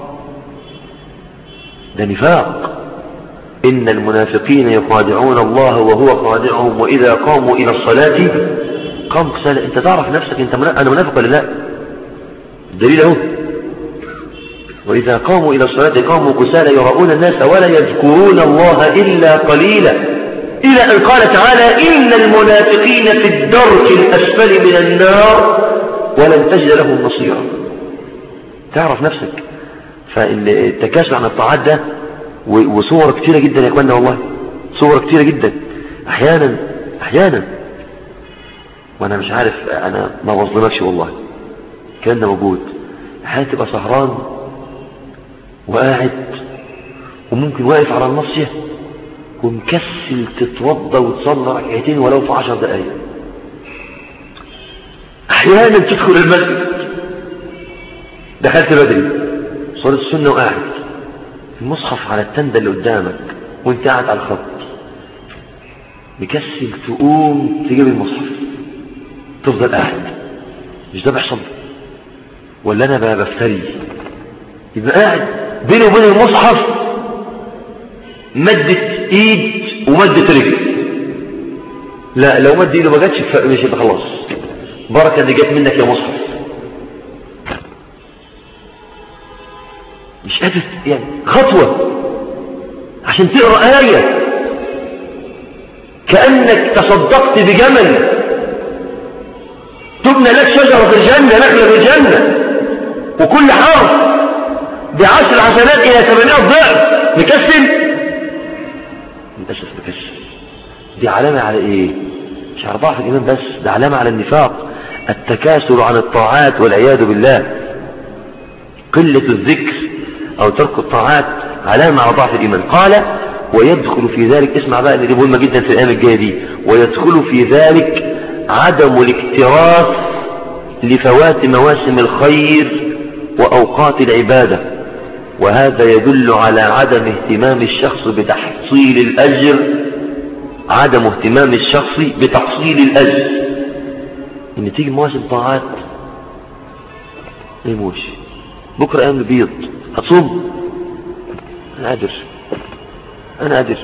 ده نفاق إن المنافقين يخادعون الله وهو خادعهم وإذا قاموا إلى الصلاة قاموا كسالى أنت تعرف نفسك أنت أنا منافق ولا لا الدليل اهو وإذا قاموا إلى الصلاة قاموا كسالى يراؤون الناس ولا يذكرون الله إلا قليلا إلى أن قال تعالى إن المنافقين في الدرك الأسفل من النار ولن تجد لهم نصيرا تعرف نفسك فالتكاسل عن الطاعات ده وصور كتيرة جدا يا اخوانا والله صور كتيرة جدا احيانا احيانا وانا مش عارف انا ما بظلمكش والله الكلام ده موجود احيانا تبقى سهران وقاعد وممكن واقف على النصيه ومكسل تتوضى وتصلي ركعتين ولو في عشر دقايق احيانا تدخل المسجد دخلت بدري صليت السنه وقاعد المصحف على التندة اللي قدامك وانت قاعد على الخط مكسل تقوم تجيب المصحف تفضل قاعد مش ده بيحصل ولا انا بقى بفتري يبقى قاعد بيني وبين المصحف مدة ايد ومدة رجل لا لو مد ايده ما جاتش مش يبقى خلاص بركة اللي جت منك يا مصحف مش قادر يعني خطوة عشان تقرأ آية كأنك تصدقت بجمل تبنى لك شجرة في الجنة نخلة في الجنة وكل حرف بعشر حسنات إلى ثمانية ضعف مكسل للأسف مكسل دي علامة على إيه مش على ضعف الإيمان بس ده علامة على النفاق التكاسل عن الطاعات والعياذ بالله قلة الذكر أو ترك الطاعات علامة على ضعف الإيمان قال ويدخل في ذلك اسمع بقى اللي دي مهمة جدا في الأيام الجاية دي ويدخل في ذلك عدم الاكتراث لفوات مواسم الخير وأوقات العبادة وهذا يدل على عدم اهتمام الشخص بتحصيل الأجر عدم اهتمام الشخص بتحصيل الأجر إن تيجي مواسم طاعات ما يموش بكرة أيام البيض هتصوم أنا قادر أنا قادر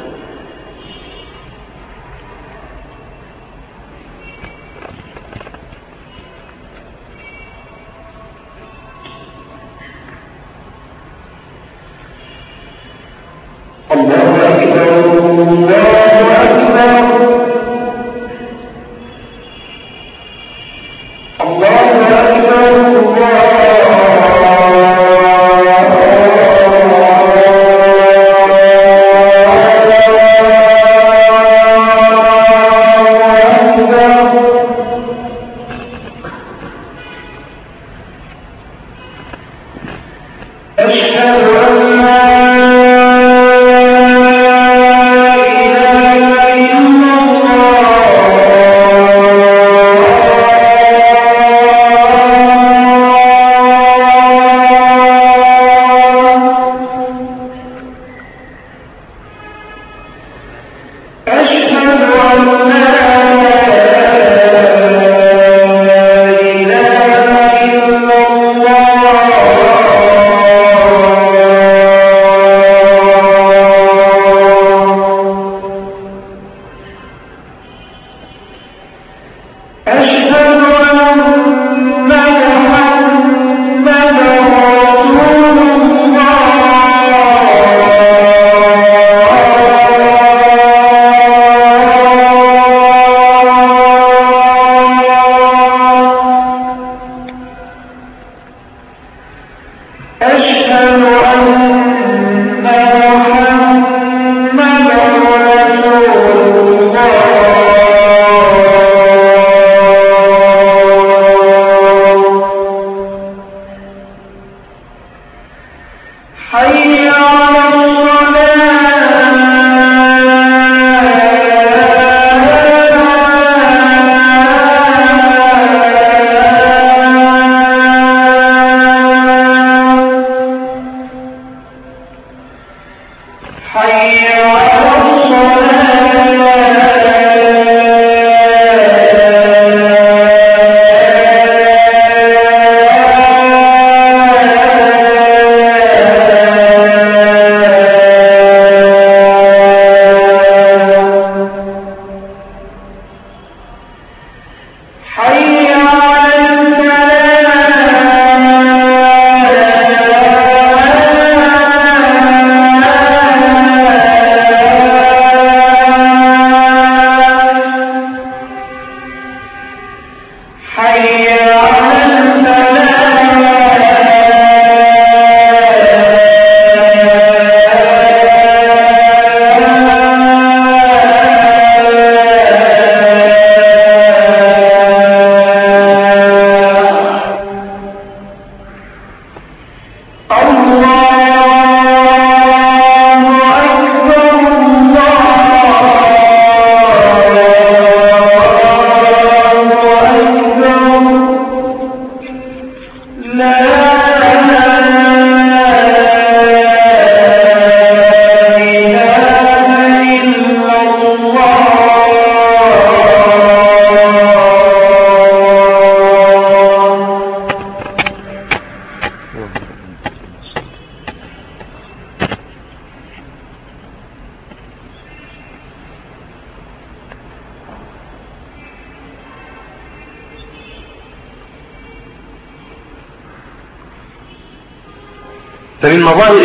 فمن مظاهر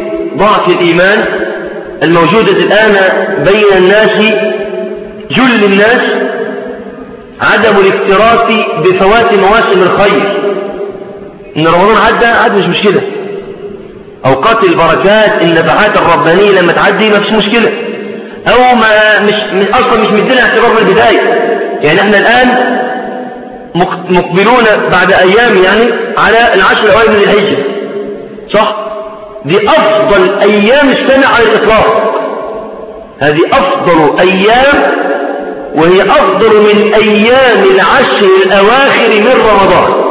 ضعف الإيمان الموجودة الآن بين الناس جل الناس عدم الاكتراث بفوات مواسم الخير إن رمضان عدى عاد مش مشكلة أوقات البركات النفحات الربانية لما تعدي ما فيش مشكلة أو ما مش أصلا مش مدينا اعتبار من البداية يعني احنا الآن مقبلون بعد أيام يعني على العشر الأوائل من الحجة صح دي أفضل أيام السنة على الإطلاق هذه أفضل أيام وهي أفضل من أيام العشر الأواخر من رمضان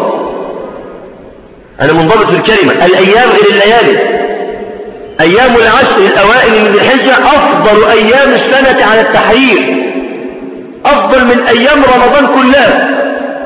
أنا منضبط في الكلمة الأيام غير الليالي أيام العشر الأوائل من الحجة أفضل أيام السنة على التحرير أفضل من أيام رمضان كلها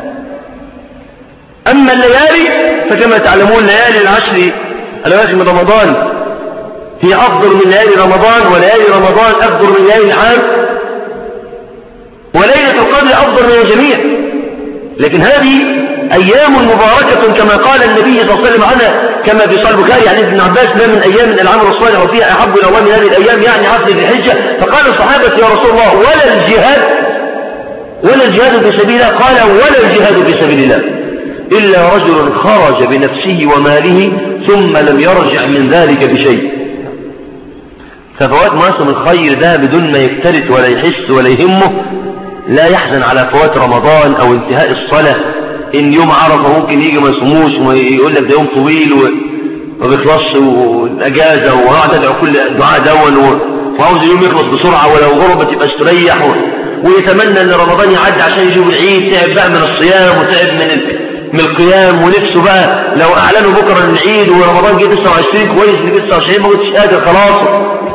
أما الليالي فكما تعلمون ليالي العشر الأواخر من رمضان هي أفضل من ليالي رمضان وليالي رمضان أفضل من ليالي العام وليلة القدر أفضل من الجميع لكن هذه أيام مباركة كما قال النبي صلى الله عليه وسلم عنها كما في صحيح البخاري يعني ابن عباس ما من أيام العمل الصالح وفيها أحب إلى الله من هذه الأيام يعني عشر ذي الحجة فقال الصحابة يا رسول الله ولا الجهاد ولا الجهاد في سبيل الله قال ولا الجهاد في سبيل الله إلا رجل خرج بنفسه وماله ثم لم يرجع من ذلك بشيء ففوات مواسم الخير ده بدون ما يكترث ولا يحس ولا يهمه لا يحزن على فوات رمضان أو انتهاء الصلاة إن يوم عرفة ممكن يجي ما يصوموش ويقول لك ده يوم طويل وما بيخلصش والأجازة وقعد أدعو كل دعاء دون وعاوز اليوم يخلص بسرعة ولو غربة تبقى استريح ويتمنى ان رمضان يعدي عشان يجيب العيد تعب بقى من الصيام وتعب من من القيام ونفسه بقى لو اعلنوا بكره العيد ورمضان جه 29 كويس اللي 29 ما كنتش قادر خلاص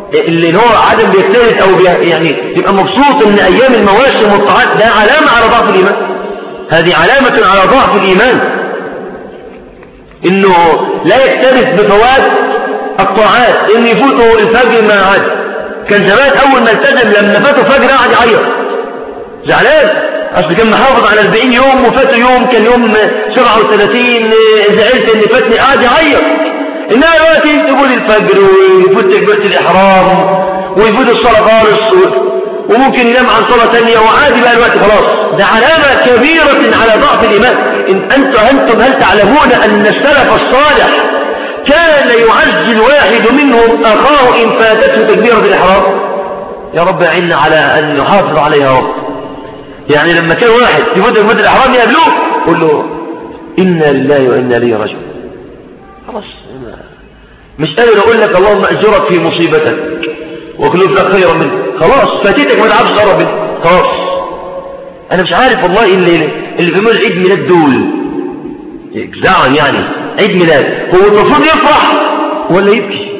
اللي هو عدم بيجتهد او بي يعني يبقى مبسوط ان ايام المواسم والطاعات ده علامة على ضعف الايمان هذه علامة على ضعف الايمان انه لا يكترث بفوات الطاعات ان يفوته الفجر ما عاد كان زمان اول ما التزم لما فاته فجر قعد يعيط زعلان اصل كان محافظ على 40 يوم وفاته يوم كان يوم 37 زعلت ان فاتني قعد يعيط انها دلوقتي تقول الفجر ويفوت تكبيره الاحرام ويفوت الصلاه خالص وممكن ينام عن صلاه ثانيه وعادي بقى الوقت خلاص ده علامه كبيره على ضعف الايمان إن انتم انتم هل تعلمون ان السلف الصالح كان يعزي الواحد منهم اخاه ان فاتته تكبيره الاحرام يا رب اعنا على ان نحافظ عليها يا رب يعني لما كان واحد في مدة مدة الإحرام يقابلوه قل له إنا لله وإنا إليه راجعون خلاص مش قادر أقول لك اللهم أجرك في مصيبتك واخلف لك خيرا منه خلاص فاتتك ما تعرفش تقرب منه خلاص أنا مش عارف والله اللي اللي بيعملوا عيد ميلاد دول زعما يعني عيد ميلاد هو المفروض يفرح ولا يبكي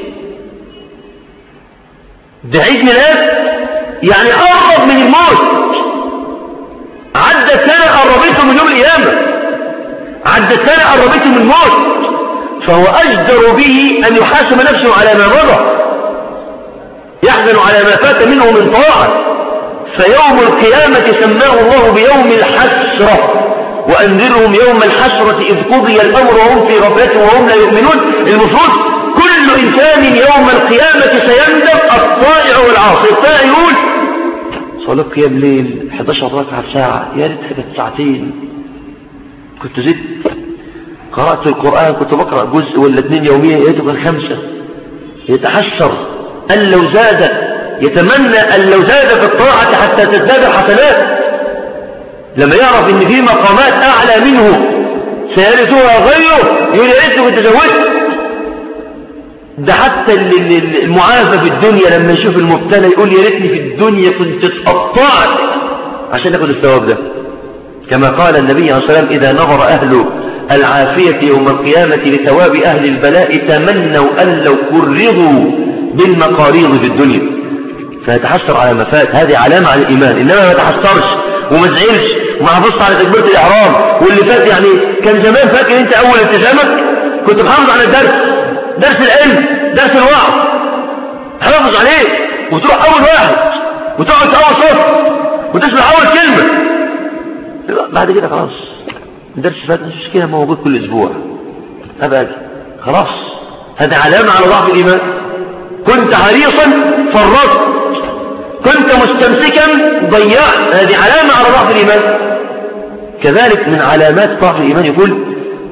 ده عيد ميلاد يعني أقرب من الموت عدى سنة قربته من يوم القيامة عدى سنة قربته من الموت فهو أجدر به أن يحاسب نفسه على ما مضى يحزن على ما فات منه من طاعة فيوم القيامة سماه الله بيوم الحسرة وأنذرهم يوم الحسرة إذ قضي الأمر وهم في غفلة وهم لا يؤمنون المفروض كل إنسان يوم القيامة سيندم الطائع والعاصي الطائع يقول صلاة قيام ليل 11 ركعة ساعة يا ريتها كانت ساعتين كنت زدت قرأت القرآن كنت بقرأ جزء ولا اثنين يوميا يا ريته كان خمسة يتحسر أن لو زاد يتمنى أن لو زاد في الطاعة حتى تزداد الحسنات لما يعرف ان في مقامات أعلى منه سيرثها غيره يقول يا ريته كنت زودت ده حتى المعافى في الدنيا لما يشوف المبتلى يقول يا ريتني في الدنيا كنت اتقطعت عشان اخد الثواب ده كما قال النبي عليه الصلاه والسلام اذا نظر اهل العافيه يوم القيامه لثواب اهل البلاء تمنوا ان لو كرروا بالمقاريض في الدنيا فيتحسر على ما فات هذه علامه على الايمان انما ما يتحسرش وما تزعلش وما حافظش على تكبيره الاحرام واللي فات يعني كان زمان فاكر انت اول التزامك كنت محافظ على الدرس درس العلم درس الوعظ حافظ عليه وتروح اول واحد وتقعد في اول صف وتسمع اول كلمة بعد كده خلاص الدرس فات مش كده موجود كل اسبوع ابدا خلاص هذا علامة على ضعف الايمان كنت حريصا فرطت كنت مستمسكا ضيعت هذه علامة على ضعف الايمان كذلك من علامات ضعف الايمان يقول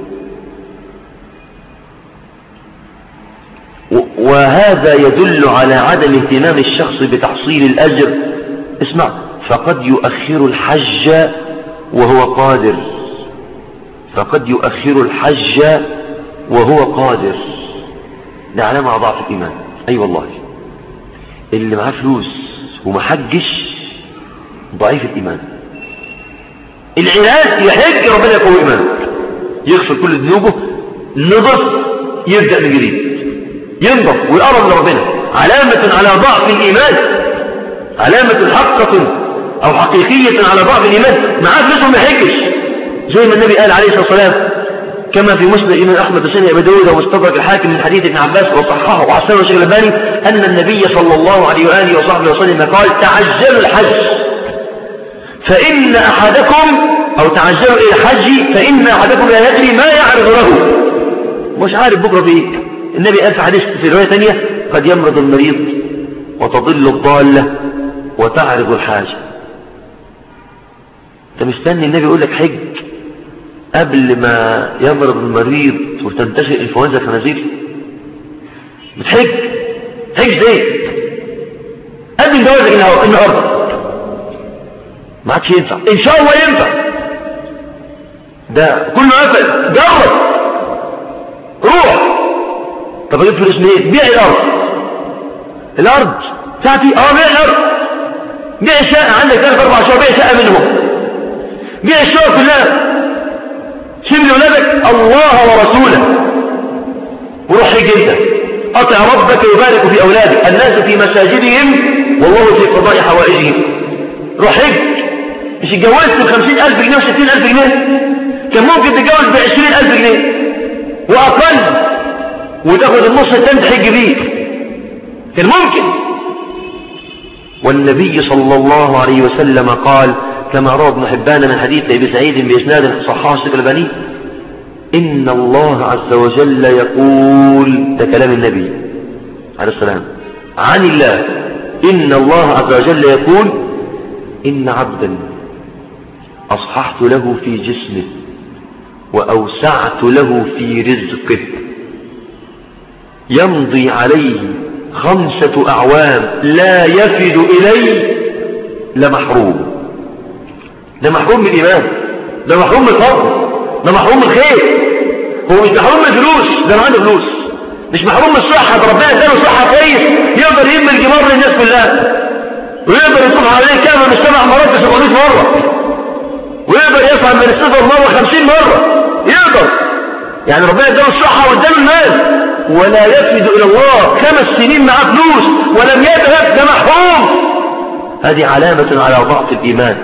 وهذا يدل على عدم اهتمام الشخص بتحصيل الأجر اسمع فقد يؤخر الحج وهو قادر فقد يؤخر الحج وهو قادر ده علامة على ضعف الإيمان أي أيوة والله اللي معاه فلوس وما حجش ضعيف الإيمان العلاج يحج ربنا يقوي إيمانه يغفر كل ذنوبه نضف يبدأ من جديد ينضف ويقرب لربنا علامة على ضعف الإيمان علامة حقة أو حقيقية على ضعف الإيمان معاه فلوسه ما يحجش زي ما النبي قال عليه الصلاة والسلام كما في مسند الإمام أحمد وسنة أبي داود ومستدرك الحاكم من حديث ابن عباس وصححه وحسنه الشيخ الألباني أن النبي صلى الله عليه وآله وصحبه وسلم قال تعجلوا الحج فإن أحدكم أو تعجلوا إلى الحج فإن أحدكم لا يدري ما يعرض له مش عارف بكرة في إيه النبي قال في حديث في رواية ثانية قد يمرض المريض وتضل الضالة وتعرض الحاجة انت مستني النبي يقول لك حج قبل ما يمرض المريض وتنتشر انفلونزا الخنازير بتحج حج زي قبل جوازك النهارده ما عادش ينفع ان شاء الله ينفع ده كله قفل جرب روح طب اجيب فلوس منين بيع الارض الارض بتاعتي اه بيع الارض بيع الشقه عندك ثلاث اربع شقق بيع شقه منهم بيع الشقه كلها سيب لاولادك الله ورسوله وروح حج انت أطع ربك يبارك في أولادك الناس في مساجدهم والله في قضاء حوائجهم روح حج مش اتجوزت بخمسين ألف جنيه وستين ألف جنيه كان ممكن تتجوز بعشرين ألف جنيه وأقل وتاخد النص التاني تحج بيه كان ممكن والنبي صلى الله عليه وسلم قال كما روى ابن حبان من حديث ابي سعيد باسناد صححه الشيخ الباني ان الله عز وجل يقول ده كلام النبي عليه السلام عن الله ان الله عز وجل يقول ان عبدا اصححت له في جسمه واوسعت له في رزقه يمضي عليه خمسة أعوام لا يفد إليه لمحروم ده محروم من الإيمان ده محروم من الفضل ده محروم من الخير هو مش محروم من الفلوس ده عنده فلوس مش محروم من الصحة ده ربنا اداله صحة كويس يقدر يرمي الجمار للناس كلها ويقدر يصبح عليه كامل من سبع مرات 700 مرة ويقدر يفهم من الصفر مرة 50 مرة يقدر يعني ربنا اداله الصحة واداله المال ولا يفد إلى الله خمس سنين معاه فلوس ولم يذهب ده محروم هذه علامة على ضعف الإيمان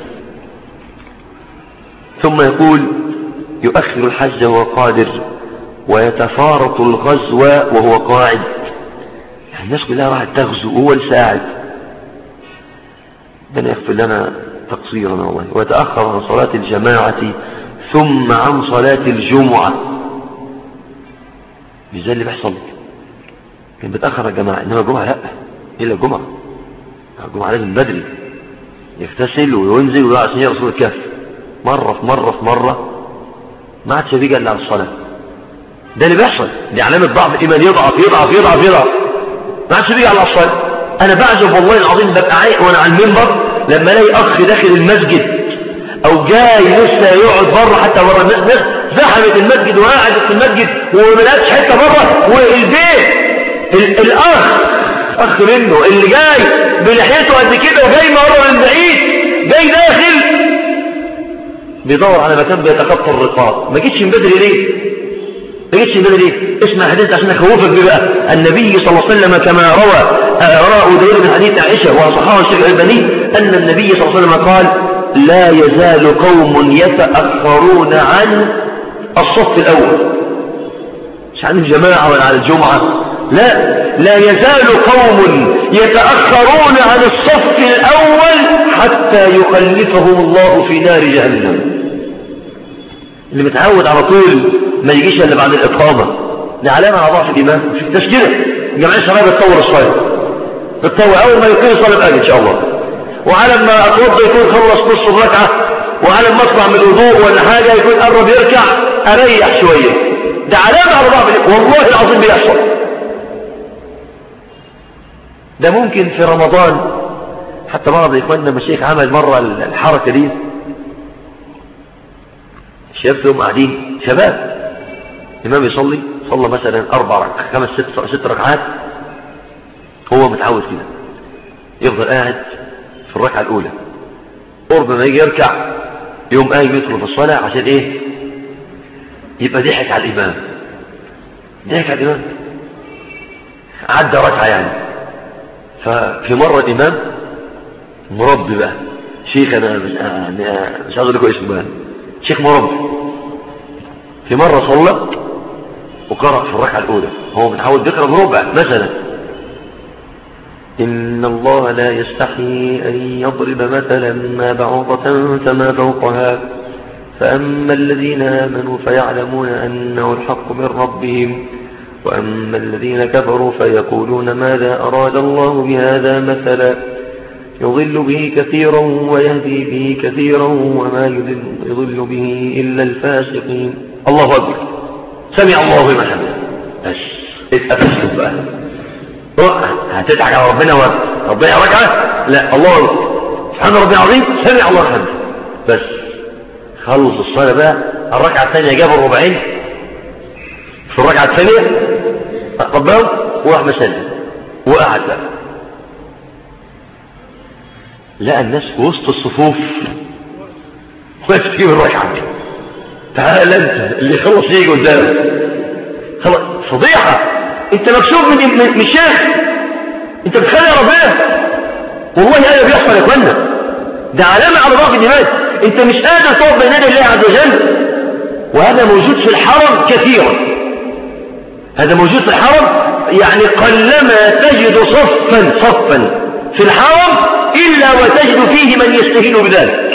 ثم يقول يؤخر الحج وهو قادر ويتفارط الغزو وهو قاعد يعني الناس كلها راحت تغزو وهو الساعد ربنا يغفر لنا تقصيرنا والله ويتأخر عن صلاة الجماعة ثم عن صلاة الجمعة مش زي اللي بيحصل كان بيتأخر الجماعة إنما الجمعة لا إلا الجمعة الجمعة لازم بدري يغتسل وينزل ويقع عشان رسول الكهف مرة في مرة في مرة ما عادش بيجي إلا على الصلاة ده اللي بيحصل دي علامة ضعف الإيمان يضعف يضعف يضعف يضعف ما عادش بيجي على الصلاة أنا بعجب والله العظيم ببقى عايق وأنا على المنبر لما الاقي أخ داخل المسجد أو جاي لسه يقعد بره حتى بره الناس زحمت المسجد وقعدت في المسجد وملقتش حتة بره والبيت الأخ أخ منه اللي جاي بلحيته قد كده وجاي مرة من بعيد جاي داخل بيدور على مكان بيتخطى الرقاب ما جيتش من بدري ليه ما جيتش من بدري ليه اسمع حديث عشان اخوفك بيه بقى النبي صلى الله عليه وسلم كما روى روى داود من حديث عائشه وصححه الشيخ الالباني ان النبي صلى الله عليه وسلم قال لا يزال قوم يتاخرون عن الصف الاول مش عن الجماعه ولا عن الجمعه لا لا يزال قوم يتأخرون عن الصف الأول حتى يخلفهم الله في نار جهنم اللي متعود على طول ما يجيش الا بعد الإقامة ده علامة على ضعف الإيمان مش تشكيلة جمعية الشباب تطور الصلاة تطور أول ما يقيم صلاة الآن إن شاء الله وعلى ما أتوضى يكون خلص نص الركعة وعلى ما أطلع من الوضوء ولا حاجة يكون قرب يركع أريح شوية ده علامة على ضعف والله العظيم بيحصل ده ممكن في رمضان حتى بعض إخواننا المشيخ عمل مرة الحركة دي الشباب فيهم قاعدين شباب الإمام يصلي صلى مثلا أربع ركعات خمس ست, ست ركعات هو متعود كده يفضل قاعد في الركعة الأولى قرب ما يجي يركع يوم قايم يدخل في الصلاة عشان إيه يبقى ضحك على الإمام ضحك على الإمام عدى ركعة يعني ففي مرة الإمام مربي بقى شيخ أنا مش, مش عايز لكم اسمه بقى شيخ مربي في مرة صلى وقرأ في الركعة الأولى هو متعود يقرأ بربع مثلا إن الله لا يستحي أن يضرب مثلا ما بعوضة فما فوقها فأما الذين آمنوا فيعلمون أنه الحق من ربهم وأما الذين كفروا فيقولون ماذا أراد الله بهذا مثلا يضل به كثيرا ويهدي به كثيرا وما يضل به إلا الفاسقين الله أكبر سمع الله لمن حمده بس اتقفشت بقى هتدعك على ربنا وربنا ركعة لا الله أكبر سبحان ربي العظيم سمع الله حمده بس خلص الصلاة بقى الركعة الثانية جاب الربعين في الركعة الثانية قبله وراح مسلم وقعد بقى لقى الناس في وسط الصفوف واقف تجيب الركعة تعال انت اللي خلص يجي قدامك خلاص فضيحة انت مكسوف من من الشيخ انت بتخلي ربنا والله هذا بيحصل يا اخوانا ده علامة على ضعف الإيمان انت مش قادر تقف بين يدي الله عز وجل وهذا موجود في الحرم كثيرا هذا موجود في الحرم يعني قلما تجد صفا صفا في الحرم إلا وتجد فيه من يستهين بذلك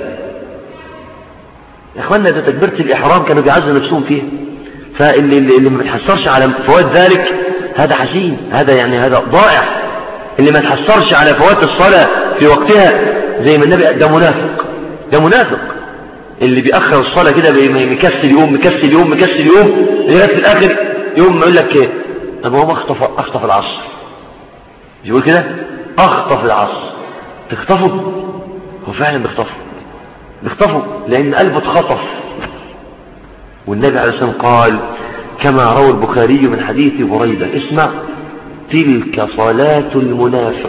يا اخوانا ده تكبيرة الإحرام كانوا بيعزوا نفسهم فيها فاللي اللي ما بيتحسرش على فوات ذلك هذا حزين هذا يعني هذا ضائع اللي ما تحسرش على فوات الصلاة في وقتها زي ما النبي ده منافق ده منافق اللي بيأخر الصلاة كده مكسل يوم مكسل يوم مكسل يوم لغاية في الآخر يوم يقول لك ايه طب هو اخطف اخطف العصر يقول كده اخطف العصر تخطفه هو فعلا بيخطفه بيخطفه لان قلبه اتخطف والنبي عليه الصلاه والسلام قال كما روى البخاري من حديث بريده اسمع تلك صلاة المنافق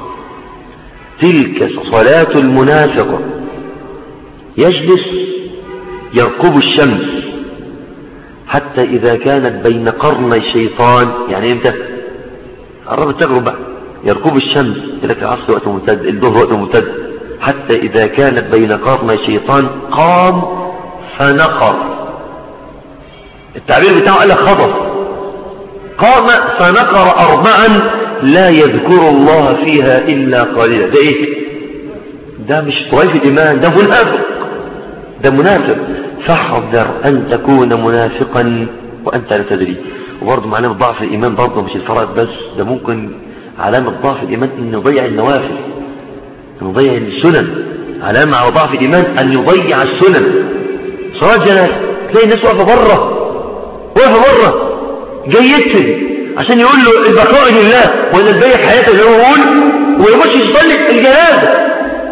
تلك صلاة المنافق يجلس يرقب الشمس حتى إذا كانت بين قرني الشيطان يعني امتى قربت تغرب بقى يركب الشمس لك العصر وقت ممتد الظهر وقت ممتد حتى إذا كانت بين قرني الشيطان قام فنقر التعبير بتاعه قال لك خطف قام فنقر أربعا لا يذكر الله فيها إلا قليلا ده إيه ده مش طريف الإيمان ده منافق ده منافق فاحذر أن تكون منافقا وأنت لا تدري وبرضه معلمة ضعف الإيمان برضه مش الفرائض بس ده ممكن علامة ضعف الإيمان أن يضيع النوافل أن يضيع السنن علامة على ضعف الإيمان أن يضيع السنن صلاة جنازة تلاقي الناس واقفة بره واقفة بره جاي يكتب عشان يقول له البقاء لله وإن البيع حياته زي ما يقول ويخش يصلي الجنازة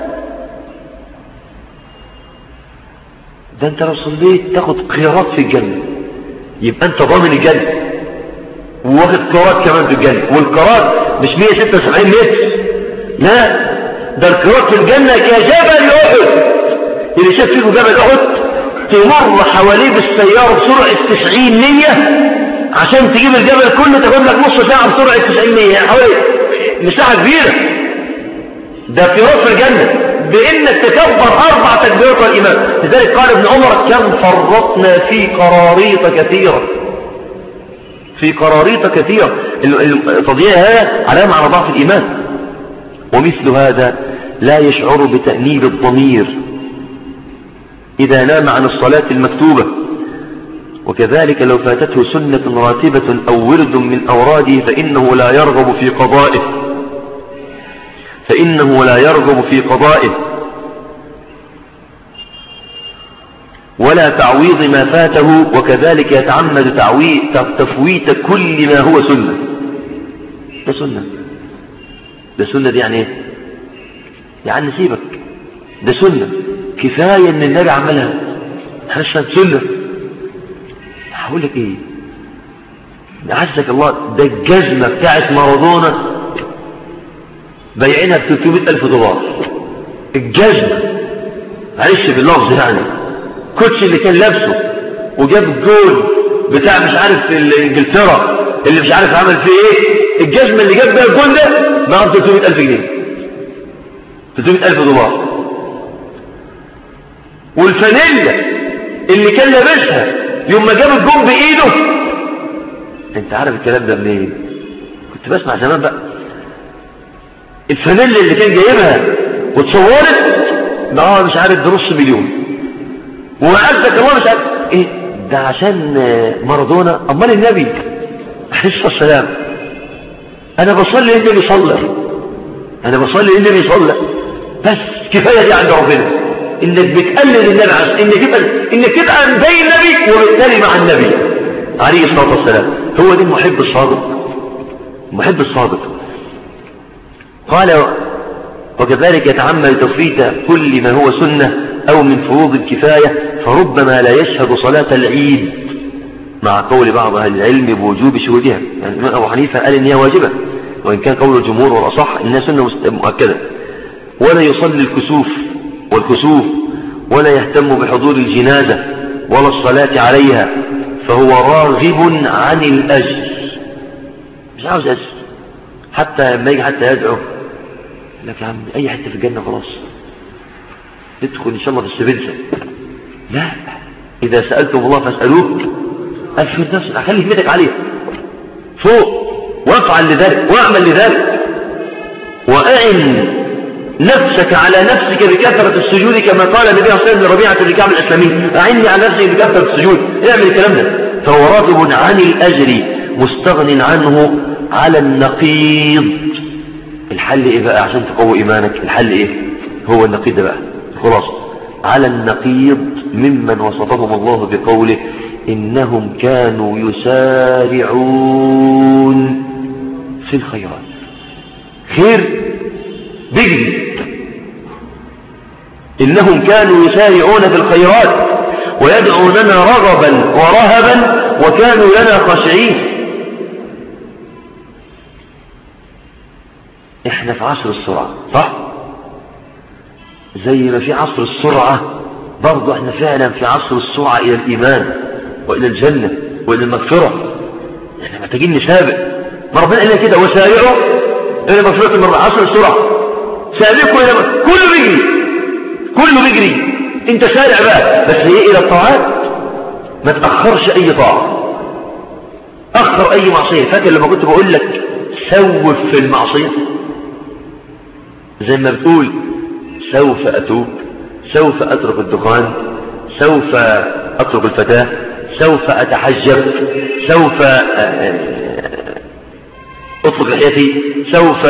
ده انت لو صليت تاخد قيارات في الجنة يبقى انت ضامن الجنة وواخد قيارات كمان في الجنة والقيارات مش 176 متر لا ده القيارات في الجنة كجبل احد اللي شاف فيه جبل احد تمر حواليه بالسيارة بسرعة 90 مية عشان تجيب الجبل كله تاخد لك نص ساعة بسرعة 90 مية يعني حوالي مساحة كبيرة ده قيارات في الجنة بإنك تكبر أربع تكبيرات الإمام لذلك قال ابن عمر كم فرطنا في قراريط كثيرة في قراريط كثيرة التضييع هذا علامة على ضعف الإيمان ومثل هذا لا يشعر بتأنيب الضمير إذا نام عن الصلاة المكتوبة وكذلك لو فاتته سنة راتبة أو ورد من أوراده فإنه لا يرغب في قضائه فإنه لا يرغب في قضائه ولا تعويض ما فاته وكذلك يتعمد تفويت كل ما هو سنة ده سنة ده سنة دي يعني ايه يعني سيبك ده سنة كفاية ان النبي عملها حسن سنة هقول لك ايه عزك الله ده الجزمة بتاعت مارادونا بيعينها ب 300 ألف دولار الجزم معلش باللفظ يعني كوتش اللي كان لابسه وجاب الجول بتاع مش عارف انجلترا اللي مش عارف عمل فيه ايه الجزمه اللي جاب بيها الجول ده معاه 300 ألف جنيه 300 ألف دولار والفانيلا اللي كان لابسها يوم ما جاب الجول بايده انت عارف الكلام ده منين كنت بسمع زمان بقى الفانيلا اللي كان جايبها وتصورت اه مش عارف بنص مليون وعزك الله مش عارف ايه ده عشان مارادونا امال النبي عليه الصلاه والسلام انا بصلي اللي بيصلي انا بصلي اللي بيصلي بس كفايه دي عند ربنا انك بتقلد النبي عشان انك تبقى انك تبقى زي النبي وبالتالي مع النبي عليه الصلاه والسلام هو ده المحب الصادق المحب الصادق قال وكذلك يتعمد تفريط كل ما هو سنة أو من فروض الكفاية فربما لا يشهد صلاة العيد مع قول بعض أهل العلم بوجوب شهودها يعني الإمام أبو حنيفة قال إن هي واجبة وإن كان قول الجمهور والأصح إنها سنة مؤكدة ولا يصلي الكسوف والكسوف ولا يهتم بحضور الجنازة ولا الصلاة عليها فهو راغب عن الأجر عاوز أزل حتى لما يجي حتى يدعو لك يا عم أي حتة في الجنة خلاص ادخل إن شاء الله في السبيلسة لا إذا سألتم الله فاسألوه الفردوس أخلي همتك عليه فوق وافعل لذلك واعمل لذلك وأعن نفسك على نفسك بكثرة السجود كما قال النبي صلى الله عليه وسلم لربيعة بن كعب الإسلامي أعني على نفسك بكثرة السجود اعمل الكلام ده فهو راغب عن الأجر مستغن عنه على النقيض الحل إيه بقى عشان تقوي إيمانك الحل إيه هو النقيض ده بقى خلاص على النقيض ممن وصفهم الله بقوله إنهم كانوا يسارعون في الخيرات خير بجري إنهم كانوا يسارعون في الخيرات ويدعوننا رغبا ورهبا وكانوا لنا خاشعين احنا في عصر السرعة صح زي ما في عصر السرعة برضو احنا فعلا في عصر السرعة الى الايمان والى الجنة والى المغفرة احنا محتاجين نسابق ما ربنا قال كده وسارعوا الى مغفرة من عصر السرعة سابقوا الى كله بيجري كله بيجري انت سارع بقى بس ايه الى الطاعات ما تأخرش اي طاعة اخر اي معصية فاكر لما كنت بقول لك سوف في المعصية زي ما بتقول سوف أتوب سوف أترك الدخان سوف أترك الفتاة سوف أتحجب سوف أطلق لحيتي سوف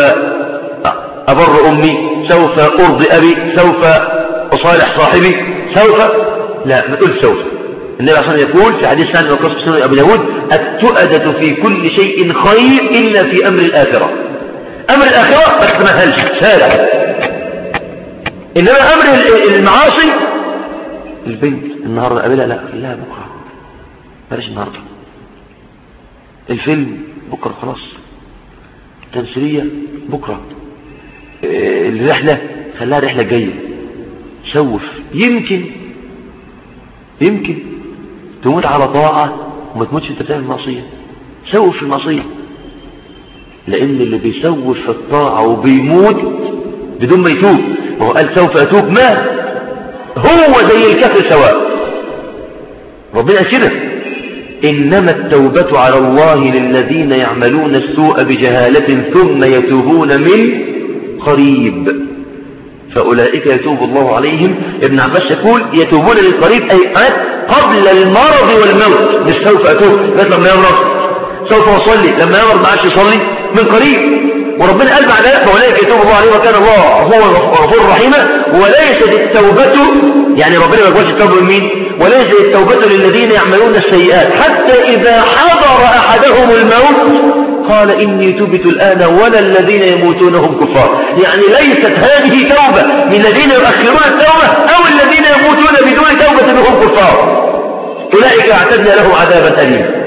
أبر أمي سوف أرضي أبي سوف أصالح صاحبي سوف لا ما تقول سوف النبي صلى الله عليه وسلم يقول في حديث سعد وقص سنة أبو داود التؤدة في كل شيء خير إلا في أمر الآخرة أمر الآخرة بس ما هلش سارع إنما أمر المعاصي البنت النهاردة قابلها لا لا بكرة بلاش النهاردة الفيلم بكرة خلاص التمثيلية بكرة الرحلة خلاها رحلة جاية سوف يمكن يمكن تموت على طاعة وما تموتش انت بتعمل معصية سوف في المعصية لان اللي بيسوف في الطاعة وبيموت بدون ما يتوب وهو قال سوف اتوب ما هو زي الكفر سواء ربنا كده انما التوبة على الله للذين يعملون السوء بجهالة ثم يتوبون من قريب فأولئك يتوب الله عليهم ابن عباس يقول يتوبون للقريب أي قبل المرض والموت مش سوف أتوب بس لما يمرض سوف أصلي لما يمرض ما عادش يصلي من قريب وربنا قال بعد ذلك فأولئك يتوب الله عليه وكان الله هو غفور رحيما وليست التوبة يعني ربنا ما يقولش التوبة من مين وليست التوبة للذين يعملون السيئات حتى إذا حضر أحدهم الموت قال إني تبت الآن ولا الذين يموتون هم كفار يعني ليست هذه توبة من الذين يؤخرون التوبة أو الذين يموتون بدون توبة هم كفار أولئك اعتدنا لهم عذابا أليما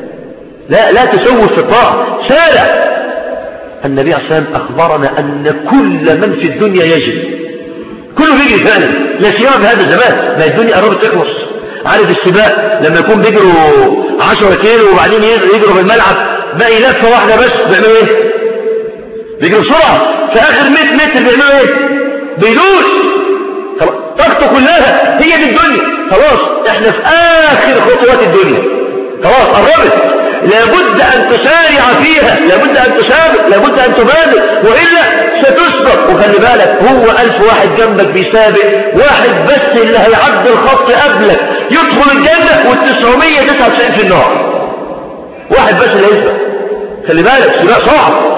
لا لا تسوف في الطاعة سارع النبي عليه الصلاة والسلام أخبرنا أن كل من في الدنيا يجري كله بيجري فعلا لا سيما في هذا الزمان ما الدنيا قربت تخلص عارف السباق لما يكون بيجروا 10 كيلو وبعدين يجروا في الملعب باقي لفة واحدة بس بيعملوا ايه بيجروا بسرعة في اخر 100 متر بيعملوا ايه بيدوس طاقته كلها هي دي الدنيا خلاص احنا في اخر خطوات الدنيا خلاص قربت لابد ان تسارع فيها لابد ان تسابق لابد ان تبادر والا ستسبق وخلي بالك هو الف واحد جنبك بيسابق واحد بس اللي هيعدي الخط قبلك يدخل الجنة والتسعمية تسعة وتسعين في النار واحد بس اللي يسبق خلي بالك سباق صعب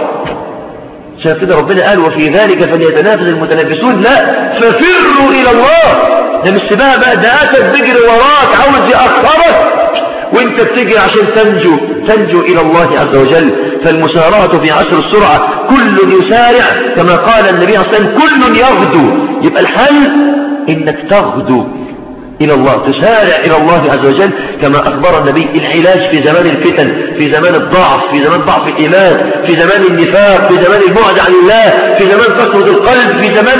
عشان كده ربنا قال وفي ذلك فليتنافس المتنافسون لا ففروا الى الله ده مش سباق بقى ده اسد بيجري وراك عاوز يأخرك وانت بتجري عشان تنجو تنجو الى الله عز وجل فالمسارعة في عصر السرعة كل يسارع كما قال النبي صلى الله عليه وسلم كل يغدو يبقى الحل انك تغدو إلى الله تسارع إلى الله عز وجل كما أخبر النبي العلاج في زمان الفتن في زمان الضعف في زمان ضعف الإيمان في زمان النفاق في زمان البعد عن الله في زمان كثرة القلب في زمان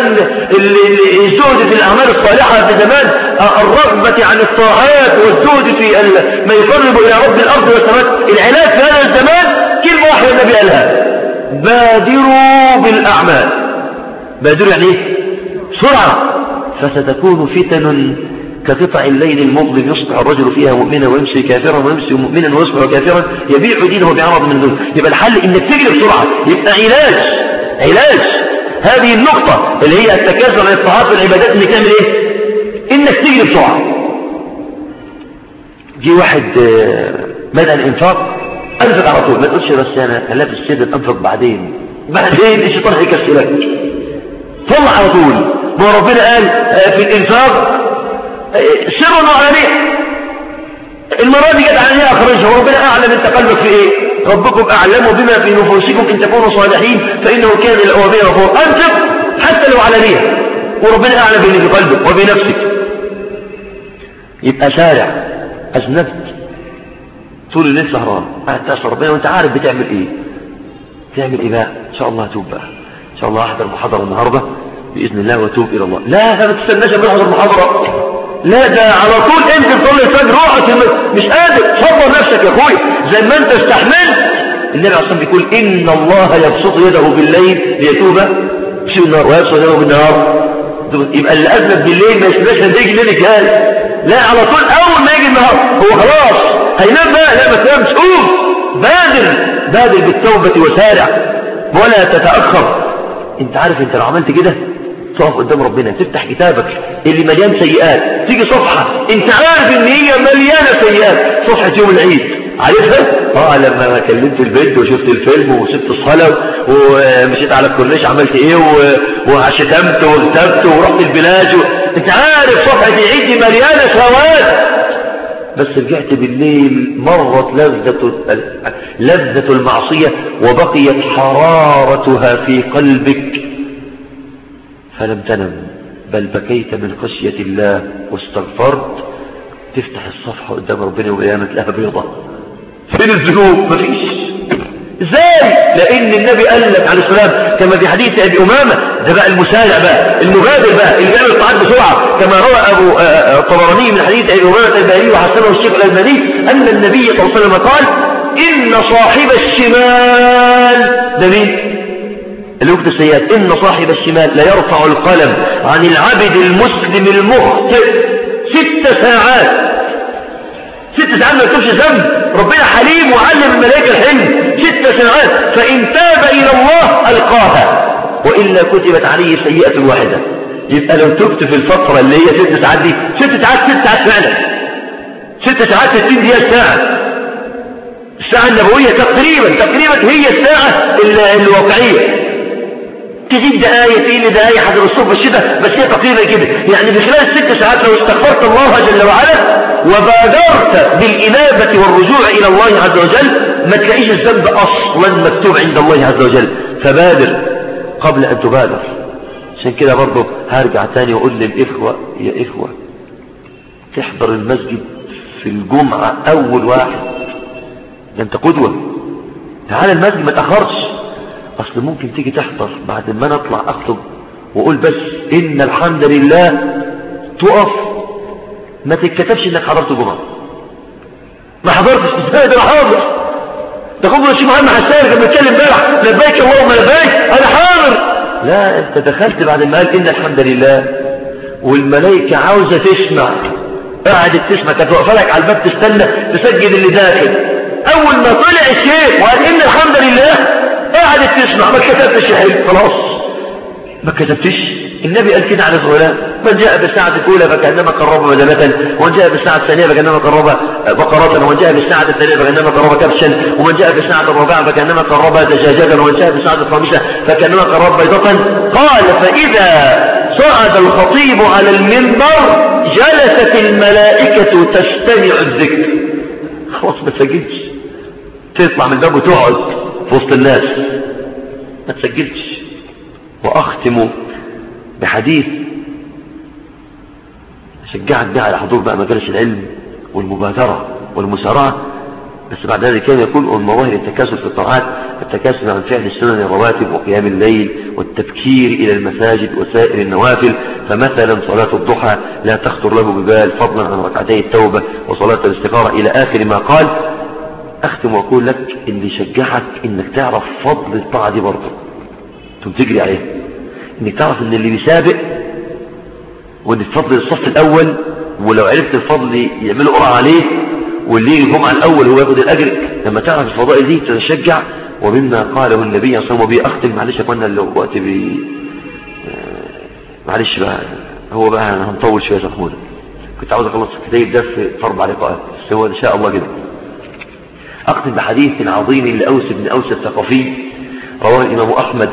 الزهد في الأعمال الصالحة في زمان الرغبة عن الطاعات والزهد في ما يقرب إلى رب الأرض والسماء العلاج في هذا الزمان كلمة واحدة النبي قالها بادروا بالأعمال بادروا يعني ايه سرعة فستكون فتن كقطع الليل المظلم يصبح الرجل فيها مؤمنا ويمسي كافرا ويمسي مؤمنا ويصبح كافرا يبيع دينه بعرض من دون يبقى الحل انك تجري بسرعة يبقى علاج علاج هذه النقطة اللي هي التكاثر عن الطاعات والعبادات انك تعمل ايه انك تجري بسرعة جي واحد آه، بدأ الانفاق انفق على طول ما تقولش بس انا لابس كده انفق بعدين بعدين الشيطان هيكسلك طلع على طول ما ربنا قال آه، في الانفاق سر وعلانية المرة دي جت علانية أخرجها وربنا أعلم أنت قلبك في إيه ربكم أعلم بما في نفوسكم إن تكونوا صالحين فإنه كان للأوابين غفور أنفق حتى لو علانية وربنا أعلم باللي في قلبك وبنفسك يبقى سارع أذنبت طول الليل سهران قاعد تأسر ربنا وأنت عارف بتعمل إيه تعمل إيه بقى إن شاء الله أتوب بقى إن شاء الله أحضر محاضرة النهاردة بإذن الله وأتوب إلى الله لا ما تستناش أن أحضر محاضرة لا ده على طول انت تصلي الفجر روحك مش قادر صبر نفسك يا اخويا زي ما انت استحملت النبي عليه الصلاه بيقول ان الله يبسط يده بالليل ليتوب في النهار ويبسط يده بالنهار يبقى اللي اذنب بالليل ما يسمعش ان يجي ليلك لا على طول اول ما يجي النهار هو خلاص هينام بقى لا ما تنامش قوم بادر بادر بالتوبه وسارع ولا تتاخر انت عارف انت لو عملت كده تقف قدام ربنا تفتح كتابك اللي مليان سيئات تيجي صفحة انت عارف ان هي مليانة سيئات صفحة يوم العيد عارفها؟ اه لما كلمت البنت وشفت الفيلم وسبت الصلاة ومشيت على الكورنيش عملت ايه وشتمت واغتبت ورحت البلاد و... انت عارف صفحة العيد دي مليانة سواد بس رجعت بالليل مرت لذة لذة المعصية وبقيت حرارتها في قلبك فلم تنم بل بكيت من خشية الله واستغفرت تفتح الصفحة قدام ربنا وقيامة لها بيضة فين الذنوب مفيش ازاي لان النبي قال لك عليه السلام كما في حديث ابي امامه ده بقى المسارع بقى المبادر بقى اللي بيعمل الطاعات بسرعه كما روى ابو الطبراني من حديث ابي امامه الباري وحسنه الشيخ الالماني ان النبي صلى الله عليه وسلم قال ان صاحب الشمال ده مين اللي يكتب السيئات إن صاحب الشمال لا يرفع القلم عن العبد المسلم المخطئ ست ساعات ست ساعات ما يكتبش ذنب ربنا حليم وعلم الملائكة الحلم ست ساعات فإن تاب إلى الله ألقاها وإلا كتبت عليه سيئة واحدة يبقى لو تبت في الفترة اللي هي ست ساعات دي ست ساعات ست ساعات فعلا ست ساعات ستين دقيقة ساعة الساعة النبوية تقريبا تقريبا هي الساعة الواقعية تزيد دقايق تقل دقايق حسب الصبح الشتاء بس هي تقريبا كده يعني في خلال ست ساعات لو استغفرت الله جل وعلا وبادرت بالإنابة والرجوع إلى الله عز وجل ما تلاقيش الذنب أصلا مكتوب عند الله عز وجل فبادر قبل أن تبادر عشان كده برضه هرجع تاني وأقول للإخوة يا إخوة تحضر المسجد في الجمعة أول واحد ده أنت قدوة تعال المسجد ما تأخرش اصل ممكن تيجي تحضر بعد ما نطلع اخطب واقول بس ان الحمد لله تقف ما تتكتبش انك حضرت جمعة ما حضرتش ازاي ده حاضر ده خبر الشيخ محمد حسان كان بيتكلم امبارح لبيك اللهم لبيك انا حاضر لا انت دخلت بعد ما قال ان الحمد لله والملائكة عاوزة تسمع قاعدة تسمع كانت واقفه لك على الباب تستنى تسجل اللي داخل اول ما طلع الشيخ وقال ان الحمد لله قاعد تسمع ما كتبتش يا حلو خلاص ما كتبتش النبي قال كده على الصلاة من جاء بالساعة الأولى فكأنما قرب بدنة ومن جاء بالساعة الثانية فكأنما قرب بقرة ومن جاء بالساعة الثالثة فكأنما قرب كبشا ومن جاء بالساعة الرابعة فكأنما قرب دجاجة ومن جاء بالساعة الخامسة فكأنما قرب بيضة قال فإذا صعد الخطيب على المنبر جلست الملائكة تستمع الذكر خلاص ما تسجلش تطلع من الباب وتقعد في وسط الناس ما تسجلش واختم بحديث اشجعك بقى على حضور بقى مجالس العلم والمبادرة والمسارعة بس بعد ذلك كان يكون من مظاهر التكاسل في الطاعات التكاسل عن فعل السنن الرواتب وقيام الليل والتبكير إلى المساجد وسائر النوافل فمثلا صلاة الضحى لا تخطر له ببال فضلا عن ركعتي التوبة وصلاة الاستخارة إلى آخر ما قال أختم وأقول لك اللي يشجعك إنك تعرف فضل الطاعة دي برضه ثم تجري عليها إنك تعرف إن اللي بيسابق وإن الفضل الصف الأول ولو عرفت الفضل يعملوا قرعة عليه واللي يجي الجمعة الأول هو ياخد الأجر لما تعرف الفضائل دي تتشجع ومما قاله النبي صلى الله عليه وسلم وبي أختم معلش أتمنى لو وقت بي معلش بقى هو بقى هنطول شوية يا محمود كنت عاوز أخلص الكتاب ده في أربع لقاءات بس هو إن شاء الله كده أختم بحديث عظيم لأوس بن أوس الثقفي رواه الإمام أحمد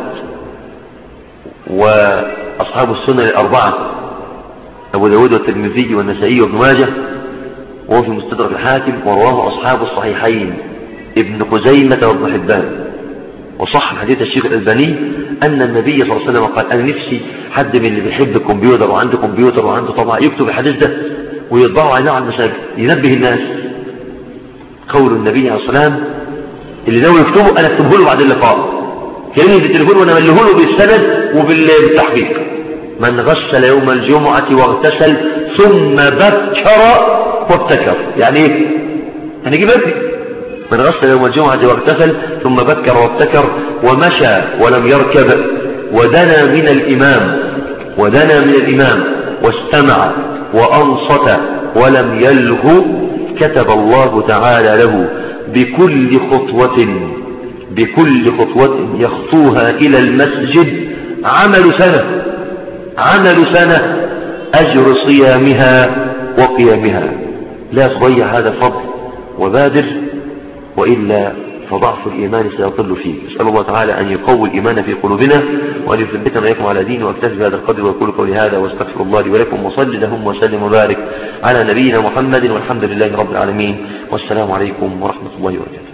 وأصحاب السنن الأربعة أبو داود والترمذي والنسائي وابن ماجه وهو في مستدرك الحاكم ورواه أصحاب الصحيحين ابن خزيمة وابن حبان وصح حديث الشيخ الألباني أن النبي صلى الله عليه وسلم قال أنا نفسي حد من اللي بيحب الكمبيوتر وعنده كمبيوتر وعنده طبعا يكتب الحديث ده ويطبعه عليه على المساجد ينبه الناس قول النبي عليه الصلاة والسلام اللي ناوي يكتبه أنا أكتبه له بعد اللقاء كلمني في التليفون وأنا مليه له بالسند وبالتحقيق من غسل يوم الجمعة واغتسل ثم بكر وابتكر يعني ايه يعني جيب ابني من غسل يوم الجمعة واغتسل ثم بكر وابتكر ومشى ولم يركب ودنا من الإمام ودنا من الإمام واستمع وأنصت ولم يلغو كتب الله تعالى له بكل خطوة بكل خطوة يخطوها إلى المسجد عمل سنة عمل سنة أجر صيامها وقيامها لا تضيع هذا الفضل وبادر وإلا فضعف الإيمان سيطل فيه أسأل الله تعالى أن يقوي الإيمان في قلوبنا وأن يثبتنا إياكم على دين وأكتسب هذا القدر وأقول قولي هذا واستغفر الله لي ولكم وصل لهم وسلم وبارك على نبينا محمد والحمد لله رب العالمين والسلام عليكم ورحمة الله وبركاته